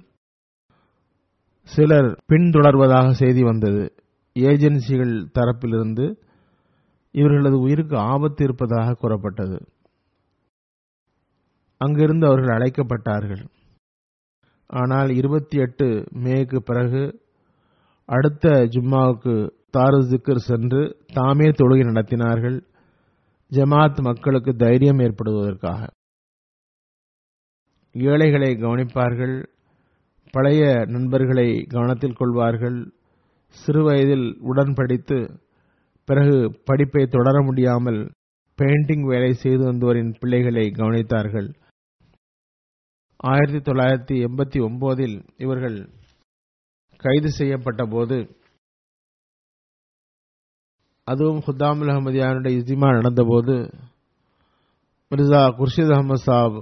Speaker 2: சிலர் பின்தொடர்வதாக செய்தி வந்தது ஏஜென்சிகள் தரப்பிலிருந்து இவர்களது உயிருக்கு ஆபத்து இருப்பதாக கூறப்பட்டது அங்கிருந்து அவர்கள் அழைக்கப்பட்டார்கள் ஆனால் இருபத்தி எட்டு மேக்கு பிறகு அடுத்த ஜும்மாவுக்கு தாரு ஜிக்கர் சென்று தாமே தொழுகை நடத்தினார்கள் ஜமாத் மக்களுக்கு தைரியம் ஏற்படுவதற்காக ஏழைகளை கவனிப்பார்கள் பழைய நண்பர்களை கவனத்தில் கொள்வார்கள் சிறுவயதில் உடன் படித்து பிறகு படிப்பை தொடர முடியாமல் பெயிண்டிங் வேலை செய்து வந்தோரின் பிள்ளைகளை கவனித்தார்கள் ஆயிரத்தி தொள்ளாயிரத்தி எண்பத்தி ஒன்பதில் இவர்கள் கைது செய்யப்பட்ட போது அதுவும் ஹுத்தாமுல் அஹமதியானுடைய இஸ்திமா நடந்தபோது மிர்சா குர்ஷித் அகமது சாப்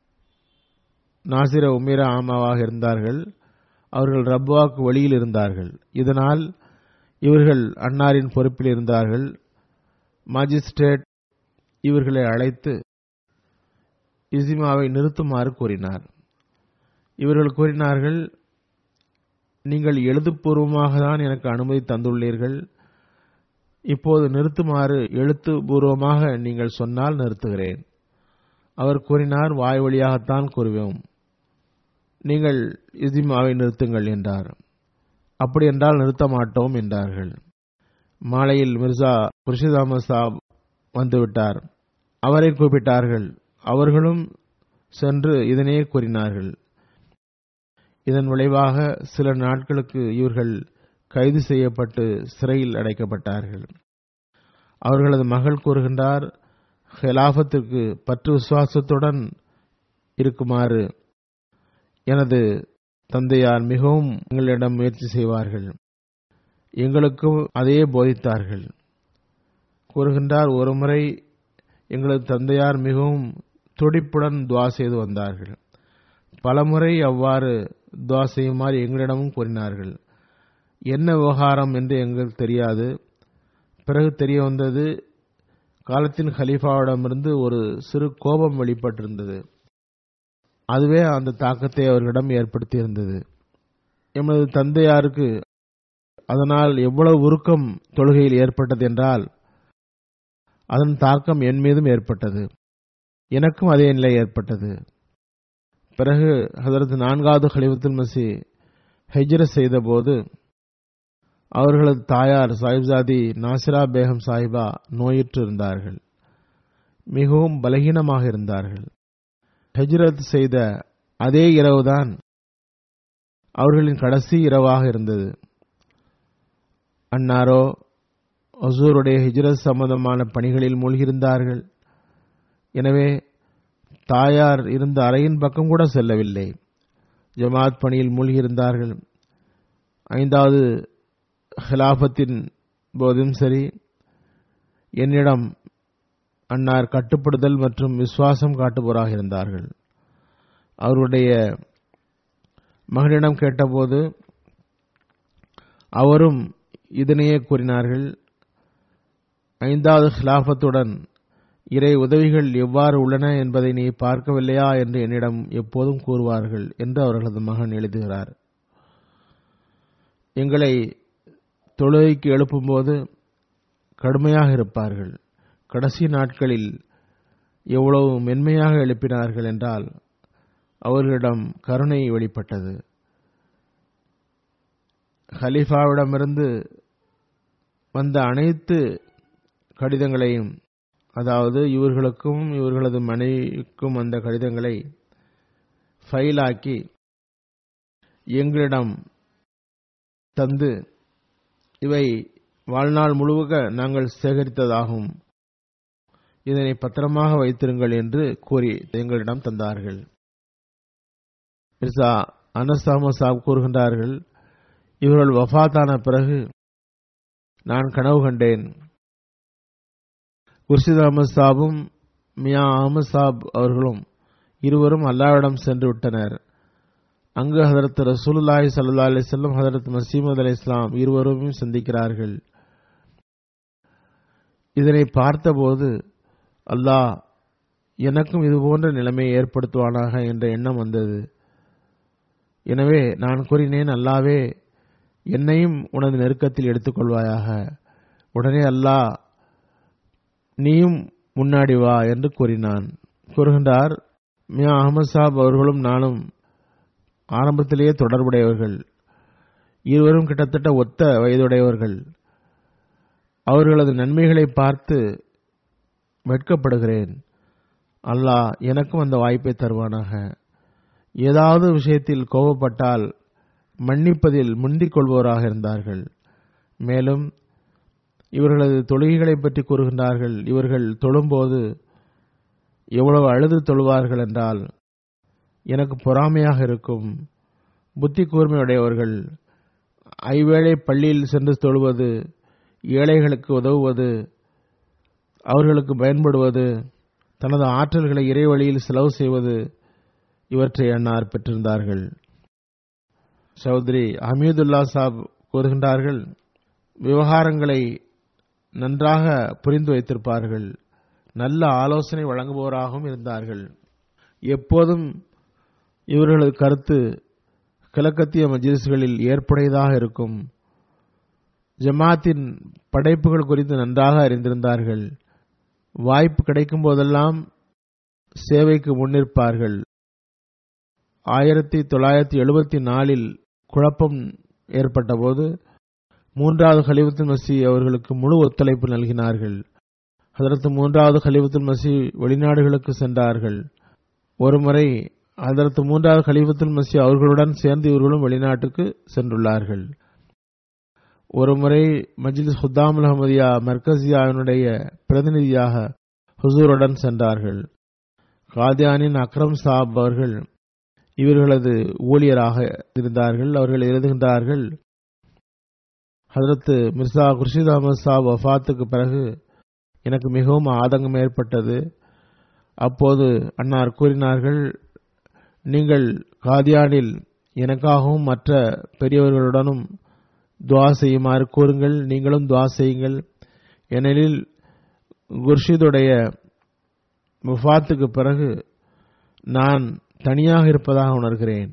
Speaker 2: நாசிர உமீரா ஆமாவாக இருந்தார்கள் அவர்கள் ரப்வாக்கு வெளியில் இருந்தார்கள் இதனால் இவர்கள் அன்னாரின் பொறுப்பில் இருந்தார்கள் மாஜிஸ்ட்ரேட் இவர்களை அழைத்து இசிமாவை நிறுத்துமாறு கூறினார் இவர்கள் கூறினார்கள் நீங்கள் எழுத்துப்பூர்வமாக தான் எனக்கு அனுமதி தந்துள்ளீர்கள் இப்போது நிறுத்துமாறு எழுத்துப்பூர்வமாக நீங்கள் சொன்னால் நிறுத்துகிறேன் அவர் கூறினார் வாய் வழியாகத்தான் கூறுவோம் நீங்கள் இசிமாவை நிறுத்துங்கள் என்றார் அப்படி என்றால் நிறுத்த மாட்டோம் என்றார்கள் மாலையில் மிர்சா குர்ஷித் அகமது சாப் வந்துவிட்டார் அவரை கூப்பிட்டார்கள் அவர்களும் சென்று இதனையே கூறினார்கள் இதன் விளைவாக சில நாட்களுக்கு இவர்கள் கைது செய்யப்பட்டு சிறையில் அடைக்கப்பட்டார்கள் அவர்களது மகள் கூறுகின்றார் ஹிலாஃபத்திற்கு பற்று விசுவாசத்துடன் இருக்குமாறு எனது தந்தையார் மிகவும் எங்களிடம் முயற்சி செய்வார்கள் எங்களுக்கும் அதையே போதித்தார்கள் கூறுகின்றார் ஒருமுறை எங்களது தந்தையார் மிகவும் துடிப்புடன் துவா செய்து வந்தார்கள் பலமுறை அவ்வாறு துவா செய்யுமாறு எங்களிடமும் கூறினார்கள் என்ன விவகாரம் என்று எங்களுக்கு தெரியாது பிறகு தெரிய வந்தது காலத்தின் ஹலீஃபாவிடமிருந்து ஒரு சிறு கோபம் வெளிப்பட்டிருந்தது அதுவே அந்த தாக்கத்தை அவர்களிடம் ஏற்படுத்தியிருந்தது எமது தந்தையாருக்கு அதனால் எவ்வளவு உருக்கம் தொழுகையில் ஏற்பட்டது என்றால் அதன் தாக்கம் என் மீதும் ஏற்பட்டது எனக்கும் அதே நிலை ஏற்பட்டது பிறகு ஹதரத் நான்காவது ஹலிஃபத்துல் மசி ஹெஜ்ரத் செய்தபோது அவர்களது தாயார் சாஹிப்சாதி நாசிரா பேகம் சாஹிபா நோயுற்று இருந்தார்கள் மிகவும் பலகீனமாக இருந்தார்கள் ஹெஜ்ரத் செய்த அதே இரவுதான் அவர்களின் கடைசி இரவாக இருந்தது அன்னாரோ ஒசூருடைய ஹிஜ்ரத் சம்பந்தமான பணிகளில் மூழ்கியிருந்தார்கள் எனவே தாயார் இருந்த அறையின் பக்கம் கூட செல்லவில்லை ஜமாத் பணியில் மூழ்கியிருந்தார்கள் ஐந்தாவது ஹிலாபத்தின் போதும் சரி என்னிடம் அன்னார் கட்டுப்படுதல் மற்றும் விசுவாசம் காட்டுபவராக இருந்தார்கள் அவருடைய மகனிடம் கேட்டபோது அவரும் இதனையே கூறினார்கள் ஐந்தாவது ஹிலாபத்துடன் இறை உதவிகள் எவ்வாறு உள்ளன என்பதை நீ பார்க்கவில்லையா என்று என்னிடம் எப்போதும் கூறுவார்கள் என்று அவர்களது மகன் எழுதுகிறார் எங்களை தொழுகைக்கு எழுப்பும்போது கடுமையாக இருப்பார்கள் கடைசி நாட்களில் எவ்வளவு மென்மையாக எழுப்பினார்கள் என்றால் அவர்களிடம் கருணை வெளிப்பட்டது ஹலீஃபாவிடமிருந்து வந்த அனைத்து கடிதங்களையும் அதாவது இவர்களுக்கும் இவர்களது மனைவிக்கும் வந்த கடிதங்களை ஃபைலாக்கி எங்களிடம் தந்து இவை வாழ்நாள் முழுவக நாங்கள் சேகரித்ததாகும் இதனை பத்திரமாக வைத்திருங்கள் என்று கூறி எங்களிடம் தந்தார்கள் மிர்சா அனஸ் அஹமது சாப் கூறுகின்றார்கள் இவர்கள் வஃபாத்தான பிறகு நான் கனவு கண்டேன் குர்ஷித் அகமது சாபும் மியா அகமது சாப் அவர்களும் இருவரும் அல்லாவிடம் சென்று விட்டனர் அங்கு ஹதரத் ரசூலுல்லாஹி சல்லா அலி செல்லம் ஹதரத் மசீமது அலி இஸ்லாம் இருவரும் சந்திக்கிறார்கள் இதனை பார்த்தபோது அல்லாஹ் எனக்கும் இதுபோன்ற நிலைமையை ஏற்படுத்துவானாக என்ற எண்ணம் வந்தது எனவே நான் கூறினேன் அல்லாவே என்னையும் உனது நெருக்கத்தில் எடுத்துக்கொள்வாயாக உடனே அல்லாஹ் நீயும் முன்னாடி வா என்று கூறினான் கூறுகின்றார் மியா அகமது சாப் அவர்களும் நானும் ஆரம்பத்திலேயே தொடர்புடையவர்கள் இருவரும் கிட்டத்தட்ட ஒத்த வயதுடையவர்கள் அவர்களது நன்மைகளை பார்த்து வெட்கப்படுகிறேன் அல்லாஹ் எனக்கும் அந்த வாய்ப்பை தருவானாக ஏதாவது விஷயத்தில் கோபப்பட்டால் மன்னிப்பதில் முந்திக் கொள்வோராக இருந்தார்கள் மேலும் இவர்களது தொழுகைகளை பற்றி கூறுகின்றார்கள் இவர்கள் தொழும்போது எவ்வளவு அழுது தொழுவார்கள் என்றால் எனக்கு பொறாமையாக இருக்கும் புத்தி கூர்மையுடையவர்கள் ஐவேளை பள்ளியில் சென்று தொழுவது ஏழைகளுக்கு உதவுவது அவர்களுக்கு பயன்படுவது தனது ஆற்றல்களை இறைவழியில் செலவு செய்வது இவற்றை அன்னார் பெற்றிருந்தார்கள் சௌத்ரி ஹமீதுல்லா சாப் கூறுகின்றார்கள் விவகாரங்களை நன்றாக புரிந்து வைத்திருப்பார்கள் நல்ல ஆலோசனை வழங்குபவராகவும் இருந்தார்கள் எப்போதும் இவர்களது கருத்து கிழக்கத்திய மஜிலிஸ்களில் ஏற்புடையதாக இருக்கும் ஜமாத்தின் படைப்புகள் குறித்து நன்றாக அறிந்திருந்தார்கள் வாய்ப்பு கிடைக்கும் போதெல்லாம் சேவைக்கு முன்னிற்பார்கள் ஆயிரத்தி தொள்ளாயிரத்தி எழுபத்தி நாலில் குழப்பம் ஏற்பட்டபோது மூன்றாவது ஹலிஃபத்துல் மசி அவர்களுக்கு முழு ஒத்துழைப்பு நல்கினார்கள் அதற்கு மூன்றாவது ஹலிஃபத்துல் மசி வெளிநாடுகளுக்கு சென்றார்கள் ஒருமுறை அதற்கு மூன்றாவது ஹலிஃபத்துல் மசி அவர்களுடன் சேர்ந்து இவர்களும் வெளிநாட்டுக்கு சென்றுள்ளார்கள் ஒருமுறை மஜ்லிஸ் ஹுத்தாமுல் அஹமதியா மர்கசியாவினுடைய பிரதிநிதியாக ஹுசூருடன் சென்றார்கள் காதியானின் அக்ரம் சாப் அவர்கள் இவர்களது ஊழியராக இருந்தார்கள் அவர்கள் எழுதுகின்றார்கள் ஹதரத் மிர்சா குர்ஷித் அகமது சாப் வஃபாத்துக்கு பிறகு எனக்கு மிகவும் ஆதங்கம் ஏற்பட்டது அப்போது அன்னார் கூறினார்கள் நீங்கள் காதியானில் எனக்காகவும் மற்ற பெரியவர்களுடனும் துவா செய்யுமாறு கூறுங்கள் நீங்களும் துவா செய்யுங்கள் ஏனெனில் குர்ஷிதுடைய முஃபாத்துக்கு பிறகு நான் தனியாக இருப்பதாக உணர்கிறேன்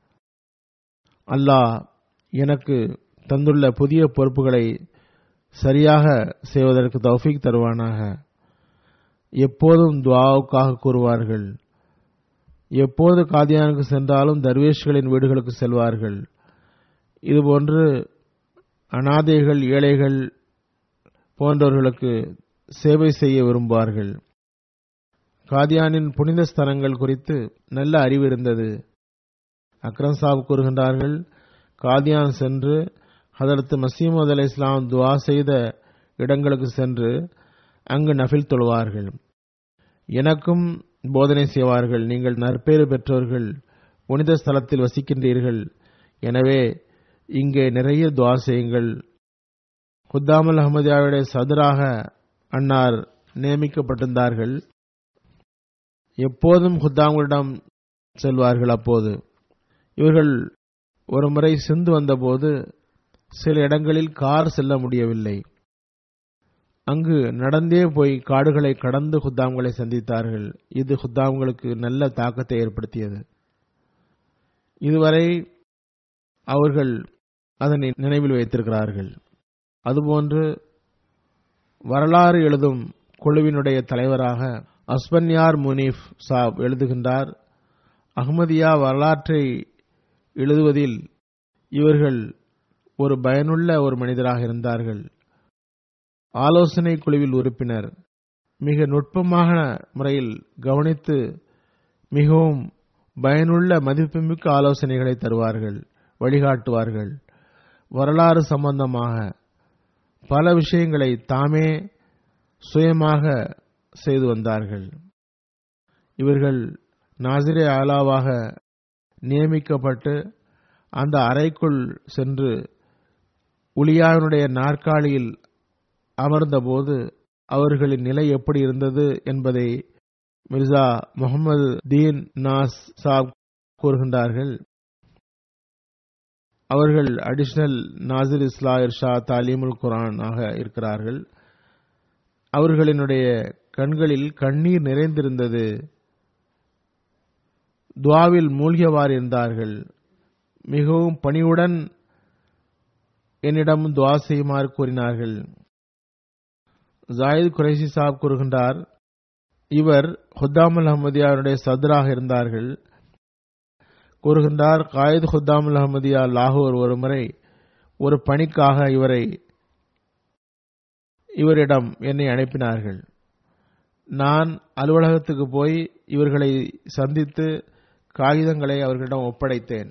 Speaker 2: அல்லாஹ் எனக்கு தந்துள்ள புதிய பொறுப்புகளை சரியாக செய்வதற்கு தௌஃபீக் தருவானாக எப்போதும் துவாவுக்காக கூறுவார்கள் எப்போது காதியானுக்கு சென்றாலும் தர்வேஷ்களின் வீடுகளுக்கு செல்வார்கள் இதுபோன்று அனாதைகள் ஏழைகள் போன்றவர்களுக்கு சேவை செய்ய விரும்புவார்கள் காதியானின் புனித ஸ்தலங்கள் குறித்து நல்ல அறிவு இருந்தது அக்ரம் சாப் கூறுகின்றார்கள் காதியான் சென்று ஹதரத் மசீமது அலி இஸ்லாம் துவா செய்த இடங்களுக்கு சென்று அங்கு நஃபில் தொழுவார்கள் எனக்கும் போதனை செய்வார்கள் நீங்கள் நற்பேறு பெற்றவர்கள் புனித ஸ்தலத்தில் வசிக்கின்றீர்கள் எனவே இங்கே நிறைய துவா செய்யுங்கள் குத்தாமல் அஹமதியாவுடைய சதுராக அன்னார் நியமிக்கப்பட்டிருந்தார்கள் எப்போதும் குத்தாங்களிடம் செல்வார்கள் அப்போது இவர்கள் ஒரு முறை சிந்து வந்தபோது சில இடங்களில் கார் செல்ல முடியவில்லை அங்கு நடந்தே போய் காடுகளை கடந்து குத்தாம்களை சந்தித்தார்கள் இது குத்தாம்களுக்கு நல்ல தாக்கத்தை ஏற்படுத்தியது இதுவரை அவர்கள் அதனை நினைவில் வைத்திருக்கிறார்கள் அதுபோன்று வரலாறு எழுதும் குழுவினுடைய தலைவராக அஸ்பன்யார் முனீப் சாப் எழுதுகின்றார் அஹ்மதியா வரலாற்றை எழுதுவதில் இவர்கள் ஒரு பயனுள்ள ஒரு மனிதராக இருந்தார்கள் ஆலோசனை குழுவில் உறுப்பினர் மிக நுட்பமான முறையில் கவனித்து மிகவும் பயனுள்ள மதிப்புமிக்க ஆலோசனைகளை தருவார்கள் வழிகாட்டுவார்கள் வரலாறு சம்பந்தமாக பல விஷயங்களை தாமே சுயமாக செய்து வந்தார்கள் இவர்கள் நாசிரே ஆலாவாக நியமிக்கப்பட்டு அந்த அறைக்குள் சென்று உலியாவினுடைய நாற்காலியில் அமர்ந்தபோது அவர்களின் நிலை எப்படி இருந்தது என்பதை மிர்சா முகமது தீன் நாஸ் சாப் கூறுகின்றார்கள் அவர்கள் அடிஷனல் நாசிர் இஸ்லாயர் ஷா தாலீமுல் குரான் ஆக இருக்கிறார்கள் அவர்களினுடைய கண்களில் கண்ணீர் நிறைந்திருந்தது துவாவில் மூழ்கியவாறு இருந்தார்கள் மிகவும் பணிவுடன் என்னிடம் துவா செய்யுமாறு கூறினார்கள் ஜாயித் குறைசி சாப் கூறுகின்றார் இவர் ஹுத்தாமுல் அஹமதியாருடைய சதுராக இருந்தார்கள் கூறுகின்றார் காயித் ஹுத்தாமுல் அஹமதியா லாகூர் ஒரு முறை ஒரு பணிக்காக இவரை இவரிடம் என்னை அனுப்பினார்கள் நான் அலுவலகத்துக்கு போய் இவர்களை சந்தித்து காகிதங்களை அவர்களிடம் ஒப்படைத்தேன்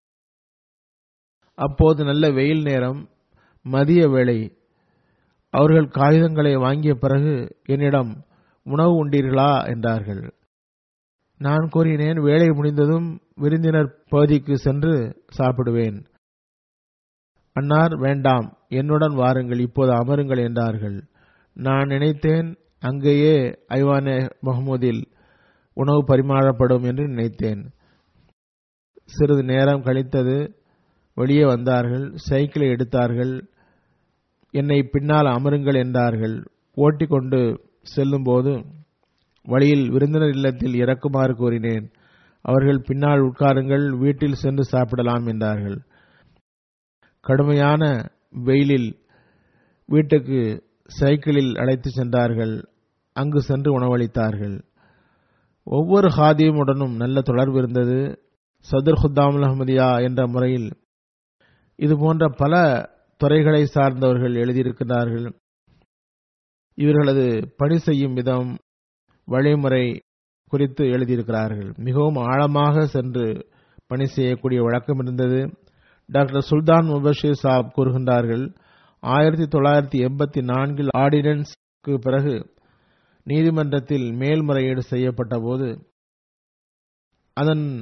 Speaker 2: அப்போது நல்ல வெயில் நேரம் மதிய வேளை அவர்கள் காகிதங்களை வாங்கிய பிறகு என்னிடம் உணவு உண்டீர்களா என்றார்கள் நான் கூறினேன் வேலை முடிந்ததும் விருந்தினர் பகுதிக்கு சென்று சாப்பிடுவேன் அன்னார் வேண்டாம் என்னுடன் வாருங்கள் இப்போது அமருங்கள் என்றார்கள் நான் நினைத்தேன் அங்கேயே ஐவானே முகமதில் உணவு பரிமாறப்படும் என்று நினைத்தேன் சிறிது நேரம் கழித்தது வெளியே வந்தார்கள் சைக்கிளை எடுத்தார்கள் என்னை பின்னால் அமருங்கள் என்றார்கள் ஓட்டிக்கொண்டு செல்லும்போது வழியில் விருந்தினர் இல்லத்தில் இறக்குமாறு கூறினேன் அவர்கள் பின்னால் உட்காருங்கள் வீட்டில் சென்று சாப்பிடலாம் என்றார்கள் கடுமையான வெயிலில் வீட்டுக்கு சைக்கிளில் அழைத்து சென்றார்கள் அங்கு சென்று உணவளித்தார்கள் ஒவ்வொரு ஹாதியமுடனும் நல்ல தொடர்பு இருந்தது சதுர் ஹுத்தாமுல் அஹமதியா என்ற முறையில் இது போன்ற பல துறைகளை சார்ந்தவர்கள் எழுதியிருக்கிறார்கள் இவர்களது பணி செய்யும் விதம் வழிமுறை குறித்து எழுதியிருக்கிறார்கள் மிகவும் ஆழமாக சென்று பணி செய்யக்கூடிய வழக்கம் இருந்தது டாக்டர் சுல்தான் முபஷீர் சாப் கூறுகின்றார்கள் ஆயிரத்தி தொள்ளாயிரத்தி எண்பத்தி நான்கில் ஆர்டினன்ஸ்க்கு பிறகு நீதிமன்றத்தில் மேல்முறையீடு செய்யப்பட்ட போது அதன்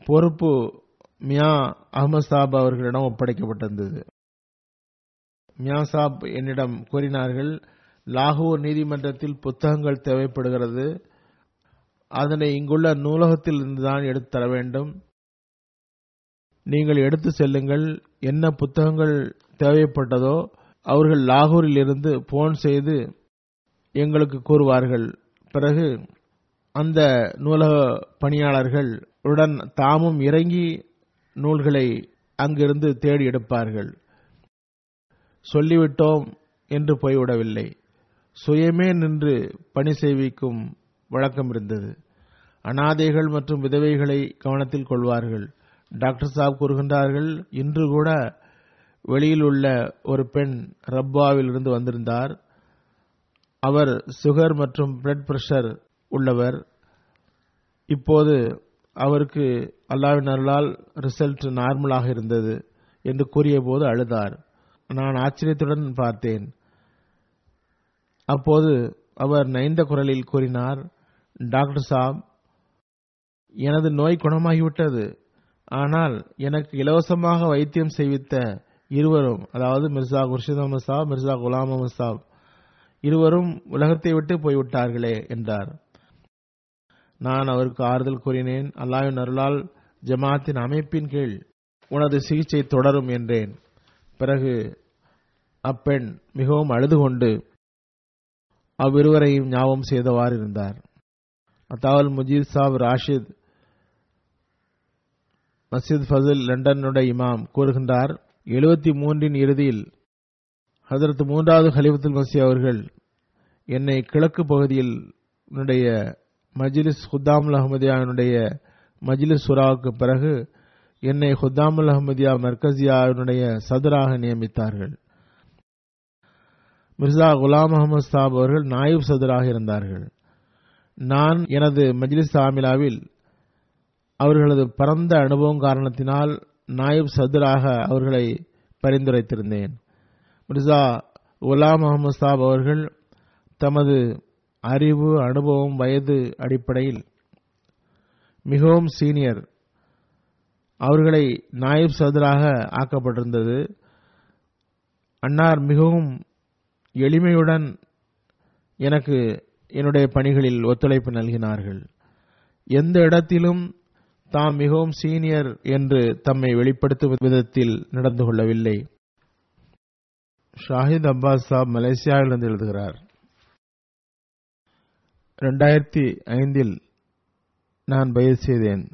Speaker 2: பொறுப்பு மியா அகமது சாப் அவர்களிடம் ஒப்படைக்கப்பட்டிருந்தது மியா சாப் என்னிடம் கூறினார்கள் லாகூர் நீதிமன்றத்தில் புத்தகங்கள் தேவைப்படுகிறது அதனை இங்குள்ள நூலகத்தில் இருந்துதான் எடுத்து தர வேண்டும் நீங்கள் எடுத்து செல்லுங்கள் என்ன புத்தகங்கள் தேவைப்பட்டதோ அவர்கள் லாகூரில் இருந்து போன் செய்து எங்களுக்கு கூறுவார்கள் பிறகு அந்த நூலக பணியாளர்கள் உடன் தாமும் இறங்கி நூல்களை அங்கிருந்து தேடி எடுப்பார்கள் சொல்லிவிட்டோம் என்று போய்விடவில்லை சுயமே நின்று பணி செய்விக்கும் வழக்கம் இருந்தது அனாதைகள் மற்றும் விதவைகளை கவனத்தில் கொள்வார்கள் டாக்டர் சாப் கூறுகின்றார்கள் இன்று கூட வெளியில் உள்ள ஒரு பெண் ரப்பாவில் இருந்து வந்திருந்தார் அவர் சுகர் மற்றும் பிளட் பிரஷர் உள்ளவர் இப்போது அவருக்கு அல்லாவின் அருளால் ரிசல்ட் நார்மலாக இருந்தது என்று கூறிய போது அழுதார் நான் ஆச்சரியத்துடன் பார்த்தேன் அப்போது அவர் நைந்த குரலில் கூறினார் டாக்டர் சாப் எனது நோய் குணமாகிவிட்டது ஆனால் எனக்கு இலவசமாக வைத்தியம் செய்வித்த இருவரும் அதாவது மிர்சா குர்ஷித் அஹமது சாப் மிர்சா குலாம் அஹமது சாப் இருவரும் உலகத்தை விட்டு போய்விட்டார்களே என்றார் நான் அவருக்கு ஆறுதல் கூறினேன் அல்லாவின் அருளால் ஜமாத்தின் அமைப்பின் கீழ் உனது சிகிச்சை தொடரும் என்றேன் பிறகு அப்பெண் மிகவும் அழுது கொண்டு அவ்விருவரையும் ஞாபகம் செய்தவாறு இருந்தார் அத்தாவல் முஜீத் சாப் ராஷித் மஸ்ஜித் ஃபசில் லண்டனுடைய இமாம் கூறுகின்றார் எழுபத்தி மூன்றின் இறுதியில் ஹதரத் மூன்றாவது ஹலிஃபத்துல் மசி அவர்கள் என்னை கிழக்கு பகுதியில் என்னுடைய மஜ்லிஸ் ஹுத்தாமுல் அஹமதியாவினுடைய மஜ்லிஸ் சுராவுக்கு பிறகு என்னை ஹுத்தாமுல் அஹமதியா மர்கசியாவினுடைய சதுராக நியமித்தார்கள் மிர்சா குலாம் அகமது சாப் அவர்கள் நாயிப் சதுராக இருந்தார்கள் நான் எனது மஜ்லிஸ் ஆமிலாவில் அவர்களது பரந்த அனுபவம் காரணத்தினால் நாயிப் சதுராக அவர்களை பரிந்துரைத்திருந்தேன் மிர்சா குலாம் அகமது சாப் அவர்கள் தமது அறிவு அனுபவம் வயது அடிப்படையில் மிகவும் சீனியர் அவர்களை நாயிப் சதுராக ஆக்கப்பட்டிருந்தது அன்னார் மிகவும் எளிமையுடன் எனக்கு என்னுடைய பணிகளில் ஒத்துழைப்பு நல்கினார்கள் எந்த இடத்திலும் தாம் மிகவும் சீனியர் என்று தம்மை வெளிப்படுத்தும் விதத்தில் நடந்து கொள்ளவில்லை ஷாஹித் அப்பாஸ் சாப் மலேசியாவிலிருந்து எழுதுகிறார் ரெண்டாயிரத்தி ஐந்தில் நான் பயிர் செய்தேன்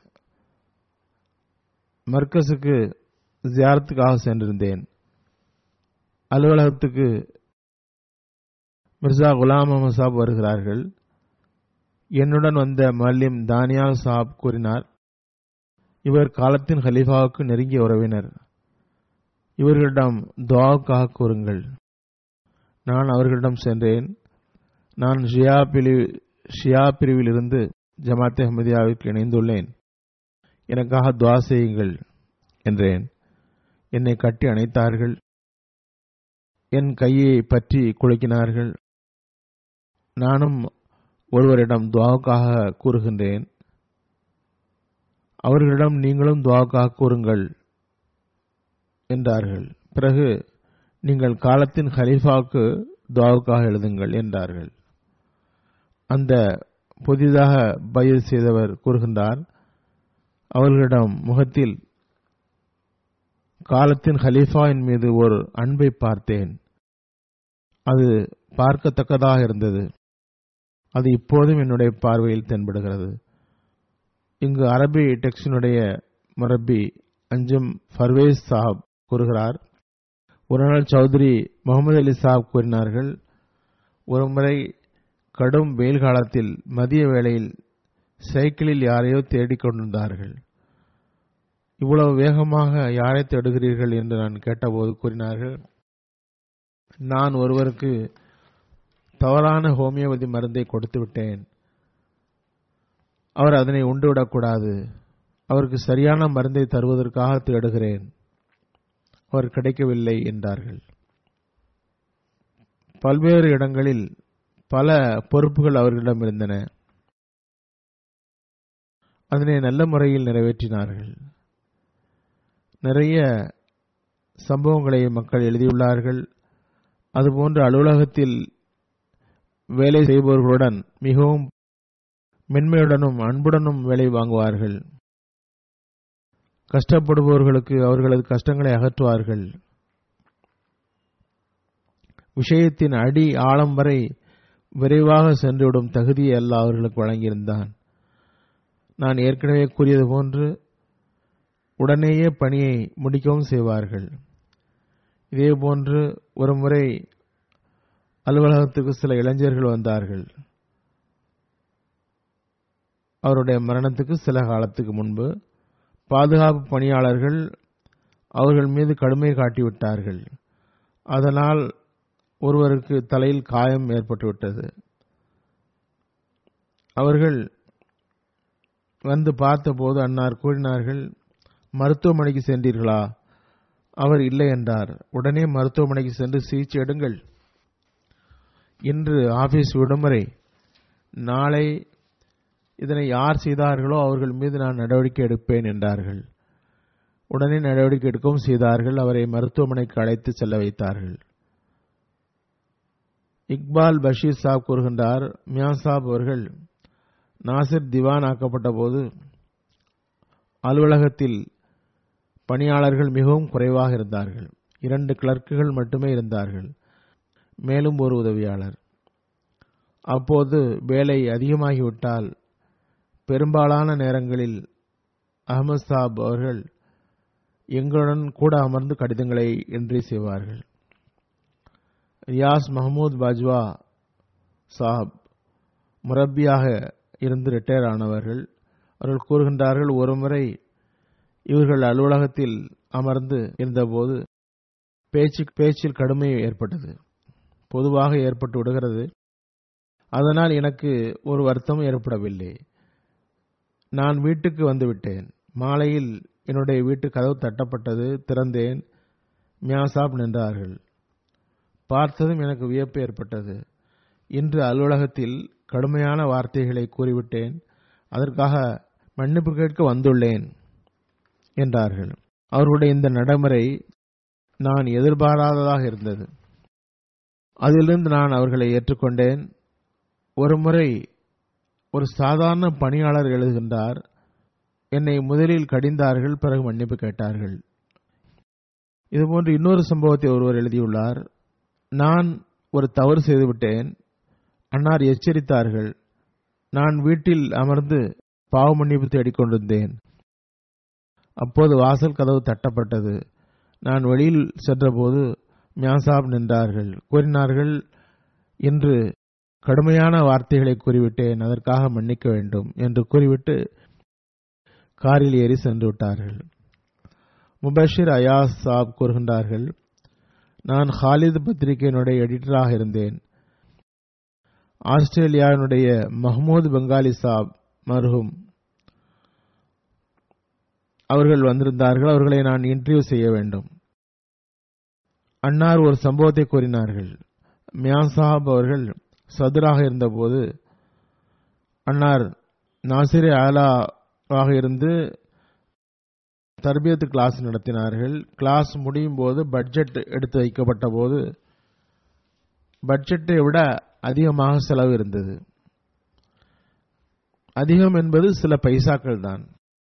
Speaker 2: மர்க்கஸுக்கு ஜியாரத்துக்காக சென்றிருந்தேன் அலுவலகத்துக்கு மிர்சா குலாம் அஹமது சாப் வருகிறார்கள் என்னுடன் வந்த மல்லிம் தானியால் சாப் கூறினார் இவர் காலத்தின் ஹலீஃபாவுக்கு நெருங்கிய உறவினர் இவர்களிடம் துவாவுக்காக கூறுங்கள் நான் அவர்களிடம் சென்றேன் நான் ஷியா பிரிவு ஷியா பிரிவில் இருந்து ஜமாத்தே அஹமதியாவிற்கு இணைந்துள்ளேன் எனக்காக துவா செய்யுங்கள் என்றேன் என்னை கட்டி அணைத்தார்கள் என் கையை பற்றி குலுக்கினார்கள் நானும் ஒருவரிடம் துவாவுக்காக கூறுகின்றேன் அவர்களிடம் நீங்களும் துவாவுக்காக கூறுங்கள் என்றார்கள் பிறகு நீங்கள் காலத்தின் ஹலீஃபாவுக்கு துவாவுக்காக எழுதுங்கள் என்றார்கள் அந்த புதிதாக பயிர் செய்தவர் கூறுகின்றார் அவர்களிடம் முகத்தில் காலத்தின் ஹலீஃபாவின் மீது ஒரு அன்பை பார்த்தேன் அது பார்க்கத்தக்கதாக இருந்தது அது இப்போதும் என்னுடைய பார்வையில் தென்படுகிறது இங்கு அரபி டெக்ஸினுடைய முரப்பி அஞ்சும் ஃபர்வேஸ் சாப் கூறுகிறார் ஒரு நாள் சௌத்ரி முகமது அலி சாப் கூறினார்கள் ஒருமுறை கடும் வெயில் காலத்தில் மதிய வேளையில் சைக்கிளில் யாரையோ தேடிக் கொண்டிருந்தார்கள் இவ்வளவு வேகமாக யாரை தேடுகிறீர்கள் என்று நான் கேட்டபோது கூறினார்கள் நான் ஒருவருக்கு தவறான ஹோமியோபதி மருந்தை கொடுத்து விட்டேன் அவர் அதனை உண்டுவிடக்கூடாது அவருக்கு சரியான மருந்தை தருவதற்காக தேடுகிறேன் அவர் கிடைக்கவில்லை என்றார்கள் பல்வேறு இடங்களில் பல பொறுப்புகள் அவர்களிடம் இருந்தன அதனை நல்ல முறையில் நிறைவேற்றினார்கள் நிறைய சம்பவங்களை மக்கள் எழுதியுள்ளார்கள் அதுபோன்று அலுவலகத்தில் வேலை செய்பவர்களுடன் மிகவும் மென்மையுடனும் அன்புடனும் வேலை வாங்குவார்கள் கஷ்டப்படுபவர்களுக்கு அவர்களது கஷ்டங்களை அகற்றுவார்கள் விஷயத்தின் அடி ஆழம் வரை விரைவாக சென்றுவிடும் தகுதியை அல்ல அவர்களுக்கு வழங்கியிருந்தான் நான் ஏற்கனவே கூறியது போன்று உடனேயே பணியை முடிக்கவும் செய்வார்கள் இதேபோன்று ஒரு முறை அலுவலகத்துக்கு சில இளைஞர்கள் வந்தார்கள் அவருடைய மரணத்துக்கு சில காலத்துக்கு முன்பு பாதுகாப்பு பணியாளர்கள் அவர்கள் மீது கடுமை காட்டிவிட்டார்கள் அதனால் ஒருவருக்கு தலையில் காயம் ஏற்பட்டுவிட்டது அவர்கள் வந்து பார்த்தபோது அன்னார் கூறினார்கள் மருத்துவமனைக்கு சென்றீர்களா அவர் இல்லை என்றார் உடனே மருத்துவமனைக்கு சென்று சிகிச்சை எடுங்கள் இன்று ஆபீஸ் விடுமுறை நாளை இதனை யார் செய்தார்களோ அவர்கள் மீது நான் நடவடிக்கை எடுப்பேன் என்றார்கள் உடனே நடவடிக்கை எடுக்கவும் செய்தார்கள் அவரை மருத்துவமனைக்கு அழைத்து செல்ல வைத்தார்கள் இக்பால் பஷீர் சாப் கூறுகின்றார் மியா சாப் அவர்கள் நாசிர் திவான் ஆக்கப்பட்ட போது அலுவலகத்தில் பணியாளர்கள் மிகவும் குறைவாக இருந்தார்கள் இரண்டு கிளர்க்குகள் மட்டுமே இருந்தார்கள் மேலும் ஒரு உதவியாளர் அப்போது வேலை அதிகமாகிவிட்டால் பெரும்பாலான நேரங்களில் அகமது சாப் அவர்கள் எங்களுடன் கூட அமர்ந்து கடிதங்களை என்ட்ரி செய்வார்கள் ரியாஸ் மஹமூத் பாஜ்வா சாப் முரப்பியாக இருந்து ரிட்டையர் ஆனவர்கள் அவர்கள் கூறுகின்றார்கள் ஒருமுறை இவர்கள் அலுவலகத்தில் அமர்ந்து இருந்தபோது பேச்சு பேச்சில் கடுமை ஏற்பட்டது பொதுவாக ஏற்பட்டு விடுகிறது அதனால் எனக்கு ஒரு வருத்தம் ஏற்படவில்லை நான் வீட்டுக்கு வந்துவிட்டேன் மாலையில் என்னுடைய வீட்டு கதவு தட்டப்பட்டது திறந்தேன் மியாசாப் நின்றார்கள் பார்த்ததும் எனக்கு வியப்பு ஏற்பட்டது இன்று அலுவலகத்தில் கடுமையான வார்த்தைகளை கூறிவிட்டேன் அதற்காக மன்னிப்பு கேட்க வந்துள்ளேன் என்றார்கள் அவருடைய இந்த நடைமுறை நான் எதிர்பாராததாக இருந்தது அதிலிருந்து நான் அவர்களை ஏற்றுக்கொண்டேன் ஒருமுறை ஒரு சாதாரண பணியாளர் எழுதுகின்றார் என்னை முதலில் கடிந்தார்கள் பிறகு மன்னிப்பு கேட்டார்கள் இதுபோன்று இன்னொரு சம்பவத்தை ஒருவர் எழுதியுள்ளார் நான் ஒரு தவறு செய்துவிட்டேன் அன்னார் எச்சரித்தார்கள் நான் வீட்டில் அமர்ந்து பாவ மன்னிப்பு தேடிக்கொண்டிருந்தேன் அப்போது வாசல் கதவு தட்டப்பட்டது நான் வெளியில் சென்றபோது மியாசாப் நின்றார்கள் கூறினார்கள் இன்று கடுமையான வார்த்தைகளை கூறிவிட்டேன் அதற்காக மன்னிக்க வேண்டும் என்று கூறிவிட்டு காரில் ஏறி சென்று விட்டார்கள் முபஷிர் அயாஸ் சாப் கூறுகின்றார்கள் நான் ஹாலித் பத்திரிகையினுடைய எடிட்டராக இருந்தேன் ஆஸ்திரேலியாவினுடைய மஹமூத் பெங்காலி சாப் மருகும் அவர்கள் வந்திருந்தார்கள் அவர்களை நான் இன்டர்வியூ செய்ய வேண்டும் அன்னார் ஒரு சம்பவத்தை கூறினார்கள் மியான் சாஹாப் அவர்கள் சதுராக இருந்தபோது அன்னார் நாசிரே ஆலாவாக இருந்து தர்பியத்து கிளாஸ் நடத்தினார்கள் கிளாஸ் முடியும் போது பட்ஜெட் எடுத்து வைக்கப்பட்ட போது பட்ஜெட்டை விட அதிகமாக செலவு இருந்தது அதிகம் என்பது சில பைசாக்கள் தான்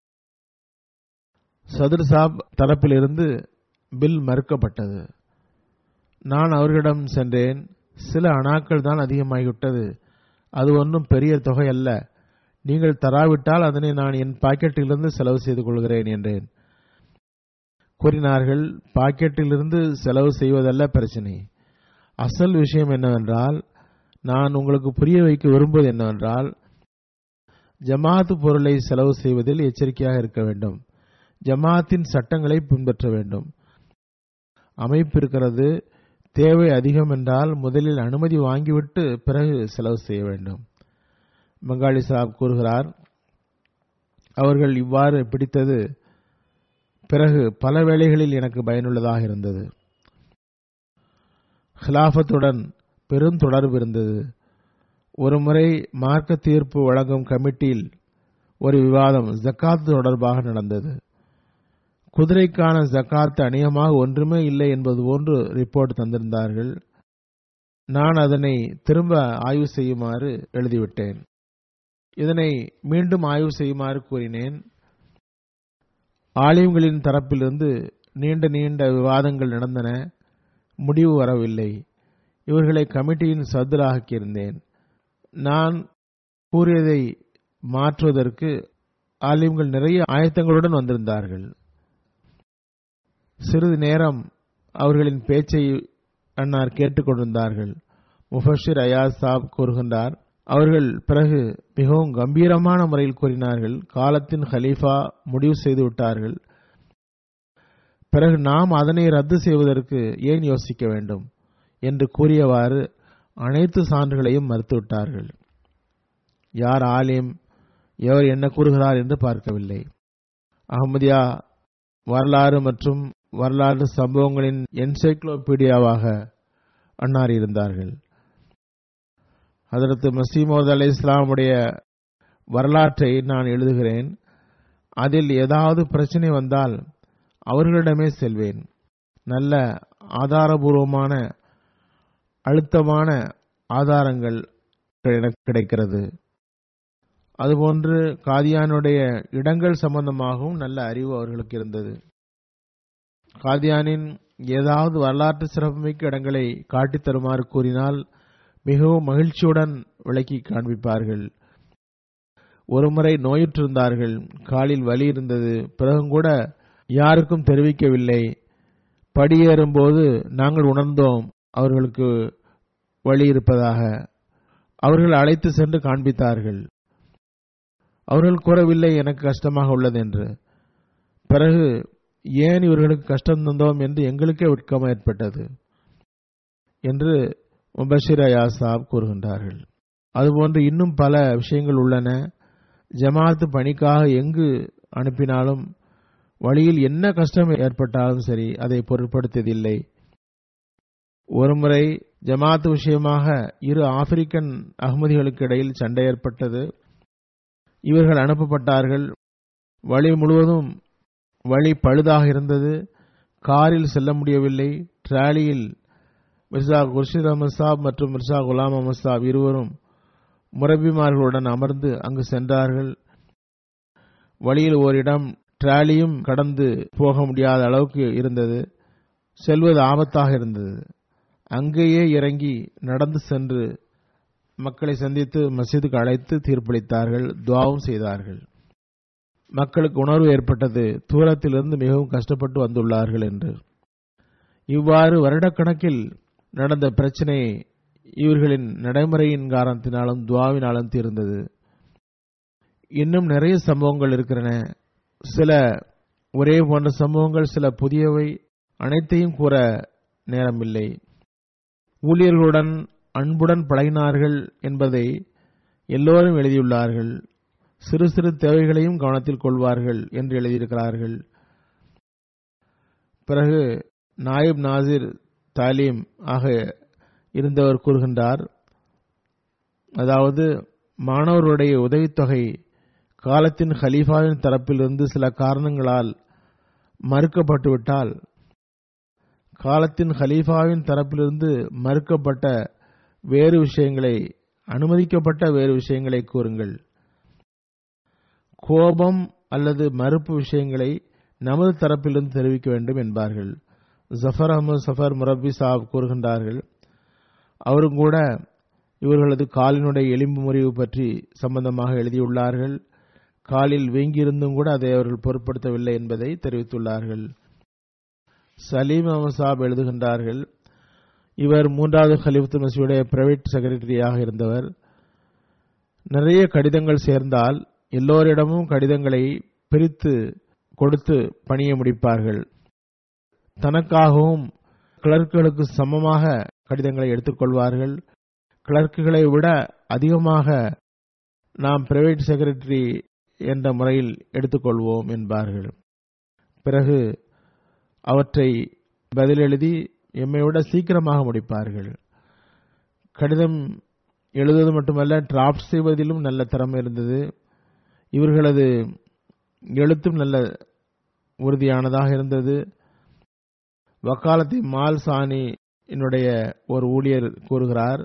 Speaker 2: சதுர் சாப் தரப்பிலிருந்து பில் மறுக்கப்பட்டது நான் அவர்களிடம் சென்றேன் சில அணாக்கள் தான் அதிகமாகிவிட்டது அது ஒன்றும் பெரிய தொகை அல்ல நீங்கள் தராவிட்டால் அதனை நான் என் பாக்கெட்டிலிருந்து செலவு செய்து கொள்கிறேன் என்றேன் கூறினார்கள் பாக்கெட்டிலிருந்து செலவு செய்வதல்ல பிரச்சனை அசல் விஷயம் என்னவென்றால் நான் உங்களுக்கு புரிய வைக்க விரும்புவது என்னவென்றால் ஜமாத்து பொருளை செலவு செய்வதில் எச்சரிக்கையாக இருக்க வேண்டும் ஜமாத்தின் சட்டங்களை பின்பற்ற வேண்டும் அமைப்பு இருக்கிறது தேவை அதிகம் என்றால் முதலில் அனுமதி வாங்கிவிட்டு பிறகு செலவு செய்ய வேண்டும் பெங்காலி சாப் கூறுகிறார் அவர்கள் இவ்வாறு பிடித்தது பிறகு பல வேளைகளில் எனக்கு பயனுள்ளதாக இருந்தது ஹிலாஃபத்துடன் பெரும் தொடர்பு இருந்தது ஒருமுறை மார்க்க தீர்ப்பு வழங்கும் கமிட்டியில் ஒரு விவாதம் ஜக்காத் தொடர்பாக நடந்தது குதிரைக்கான ஜக்காத் அநேகமாக ஒன்றுமே இல்லை என்பது போன்று ரிப்போர்ட் தந்திருந்தார்கள் நான் அதனை திரும்ப ஆய்வு செய்யுமாறு எழுதிவிட்டேன் இதனை மீண்டும் ஆய்வு செய்யுமாறு கூறினேன் ஆலிம்களின் தரப்பிலிருந்து நீண்ட நீண்ட விவாதங்கள் நடந்தன முடிவு வரவில்லை இவர்களை கமிட்டியின் சதுராக்கியிருந்தேன் நான் கூறியதை மாற்றுவதற்கு ஆலிம்கள் நிறைய ஆயத்தங்களுடன் வந்திருந்தார்கள் சிறிது நேரம் அவர்களின் பேச்சை அன்னார் கேட்டுக்கொண்டிருந்தார்கள் முஃபஷிர் அயாஸ் சாப் கூறுகின்றார் அவர்கள் பிறகு மிகவும் கம்பீரமான முறையில் கூறினார்கள் காலத்தின் ஹலீஃபா முடிவு செய்து விட்டார்கள் பிறகு நாம் அதனை ரத்து செய்வதற்கு ஏன் யோசிக்க வேண்டும் என்று கூறியவாறு அனைத்து சான்றுகளையும் மறுத்துவிட்டார்கள் யார் ஆலிம் எவர் என்ன கூறுகிறார் என்று பார்க்கவில்லை அகமதியா வரலாறு மற்றும் வரலாறு சம்பவங்களின் என்சைக்ளோபீடியாவாக அன்னார் இருந்தார்கள் அதற்கு மசீமோத் அலி இஸ்லாமுடைய வரலாற்றை நான் எழுதுகிறேன் அதில் ஏதாவது பிரச்சனை வந்தால் அவர்களிடமே செல்வேன் நல்ல ஆதாரபூர்வமான அழுத்தமான ஆதாரங்கள் எனக்கு கிடைக்கிறது அதுபோன்று காதியானுடைய இடங்கள் சம்பந்தமாகவும் நல்ல அறிவு அவர்களுக்கு இருந்தது காதியானின் ஏதாவது வரலாற்று சிறப்புமிக்க இடங்களை காட்டித் தருமாறு கூறினால் மிகவும் மகிழ்ச்சியுடன் விளக்கி காண்பிப்பார்கள் ஒருமுறை நோயுற்றிருந்தார்கள் காலில் வலி இருந்தது பிறகும் கூட யாருக்கும் தெரிவிக்கவில்லை படியேறும்போது நாங்கள் உணர்ந்தோம் அவர்களுக்கு வழி இருப்பதாக அவர்கள் அழைத்து சென்று காண்பித்தார்கள் அவர்கள் கூறவில்லை எனக்கு கஷ்டமாக உள்ளது என்று பிறகு ஏன் இவர்களுக்கு கஷ்டம் தந்தோம் என்று எங்களுக்கே வெட்கம் ஏற்பட்டது என்று முபஷிர் அயாசாப் கூறுகின்றார்கள் அதுபோன்று இன்னும் பல விஷயங்கள் உள்ளன ஜமாத்து பணிக்காக எங்கு அனுப்பினாலும் வழியில் என்ன கஷ்டம் ஏற்பட்டாலும் சரி அதை பொருட்படுத்தியதில்லை ஒருமுறை ஜமாத் விஷயமாக இரு ஆப்பிரிக்கன் அகமதிகளுக்கு இடையில் சண்டை ஏற்பட்டது இவர்கள் அனுப்பப்பட்டார்கள் வழி முழுவதும் வழி பழுதாக இருந்தது காரில் செல்ல முடியவில்லை டிராலியில் மிர்சா குர்ஷித் அஹமது சாப் மற்றும் மிர்சா குலாம் அஹமது சாப் இருவரும் முரபிமார்களுடன் அமர்ந்து அங்கு சென்றார்கள் வழியில் ஓரிடம் டிராலியும் கடந்து போக முடியாத அளவுக்கு இருந்தது செல்வது ஆபத்தாக இருந்தது அங்கேயே இறங்கி நடந்து சென்று மக்களை சந்தித்து மசீதுக்கு அழைத்து தீர்ப்பளித்தார்கள் துவாவும் செய்தார்கள் மக்களுக்கு உணர்வு ஏற்பட்டது தூரத்திலிருந்து மிகவும் கஷ்டப்பட்டு வந்துள்ளார்கள் என்று இவ்வாறு வருடக்கணக்கில் நடந்த பிரச்சனை இவர்களின் நடைமுறையின் காரணத்தினாலும் துவாவினாலும் தீர்ந்தது இன்னும் நிறைய சம்பவங்கள் இருக்கிறன சில ஒரே போன்ற சம்பவங்கள் சில புதியவை அனைத்தையும் கூற நேரமில்லை ஊழியர்களுடன் அன்புடன் பழகினார்கள் என்பதை எல்லோரும் எழுதியுள்ளார்கள் சிறு சிறு தேவைகளையும் கவனத்தில் கொள்வார்கள் என்று எழுதியிருக்கிறார்கள் பிறகு நாயிப் நாசிர் தாலீம் ஆக இருந்தவர் கூறுகின்றார் அதாவது மாணவருடைய உதவித்தொகை காலத்தின் ஹலீஃபாவின் தரப்பிலிருந்து சில காரணங்களால் மறுக்கப்பட்டுவிட்டால் காலத்தின் ஹலீஃபாவின் தரப்பிலிருந்து மறுக்கப்பட்ட வேறு விஷயங்களை அனுமதிக்கப்பட்ட வேறு விஷயங்களை கூறுங்கள் கோபம் அல்லது மறுப்பு விஷயங்களை நமது தரப்பிலிருந்து தெரிவிக்க வேண்டும் என்பார்கள் ஜஃபர் அஹமது சஃபர் முரப்பி சாப் கூறுகின்றார்கள் அவரும் கூட இவர்களது காலினுடைய எலும்பு முறிவு பற்றி சம்பந்தமாக எழுதியுள்ளார்கள் காலில் வீங்கியிருந்தும் கூட அதை அவர்கள் பொருட்படுத்தவில்லை என்பதை தெரிவித்துள்ளார்கள் சலீம் அஹமது சாப் எழுதுகின்றார்கள் இவர் மூன்றாவது ஹலிஃபத்து மசீவுடைய பிரைவேட் செக்ரட்டரியாக இருந்தவர் நிறைய கடிதங்கள் சேர்ந்தால் எல்லோரிடமும் கடிதங்களை பிரித்து கொடுத்து பணியை முடிப்பார்கள் தனக்காகவும் கிளர்க்குகளுக்கு சமமாக கடிதங்களை எடுத்துக்கொள்வார்கள் கிளர்க்குகளை விட அதிகமாக நாம் பிரைவேட் செக்ரட்டரி என்ற முறையில் எடுத்துக்கொள்வோம் என்பார்கள் பிறகு அவற்றை பதில் எழுதி எம்மை விட சீக்கிரமாக முடிப்பார்கள் கடிதம் எழுதுவது மட்டுமல்ல டிராப்ட் செய்வதிலும் நல்ல திறமை இருந்தது இவர்களது எழுத்தும் நல்ல உறுதியானதாக இருந்தது வக்காலத்தி மால் சாணி என்னுடைய ஒரு ஊழியர் கூறுகிறார்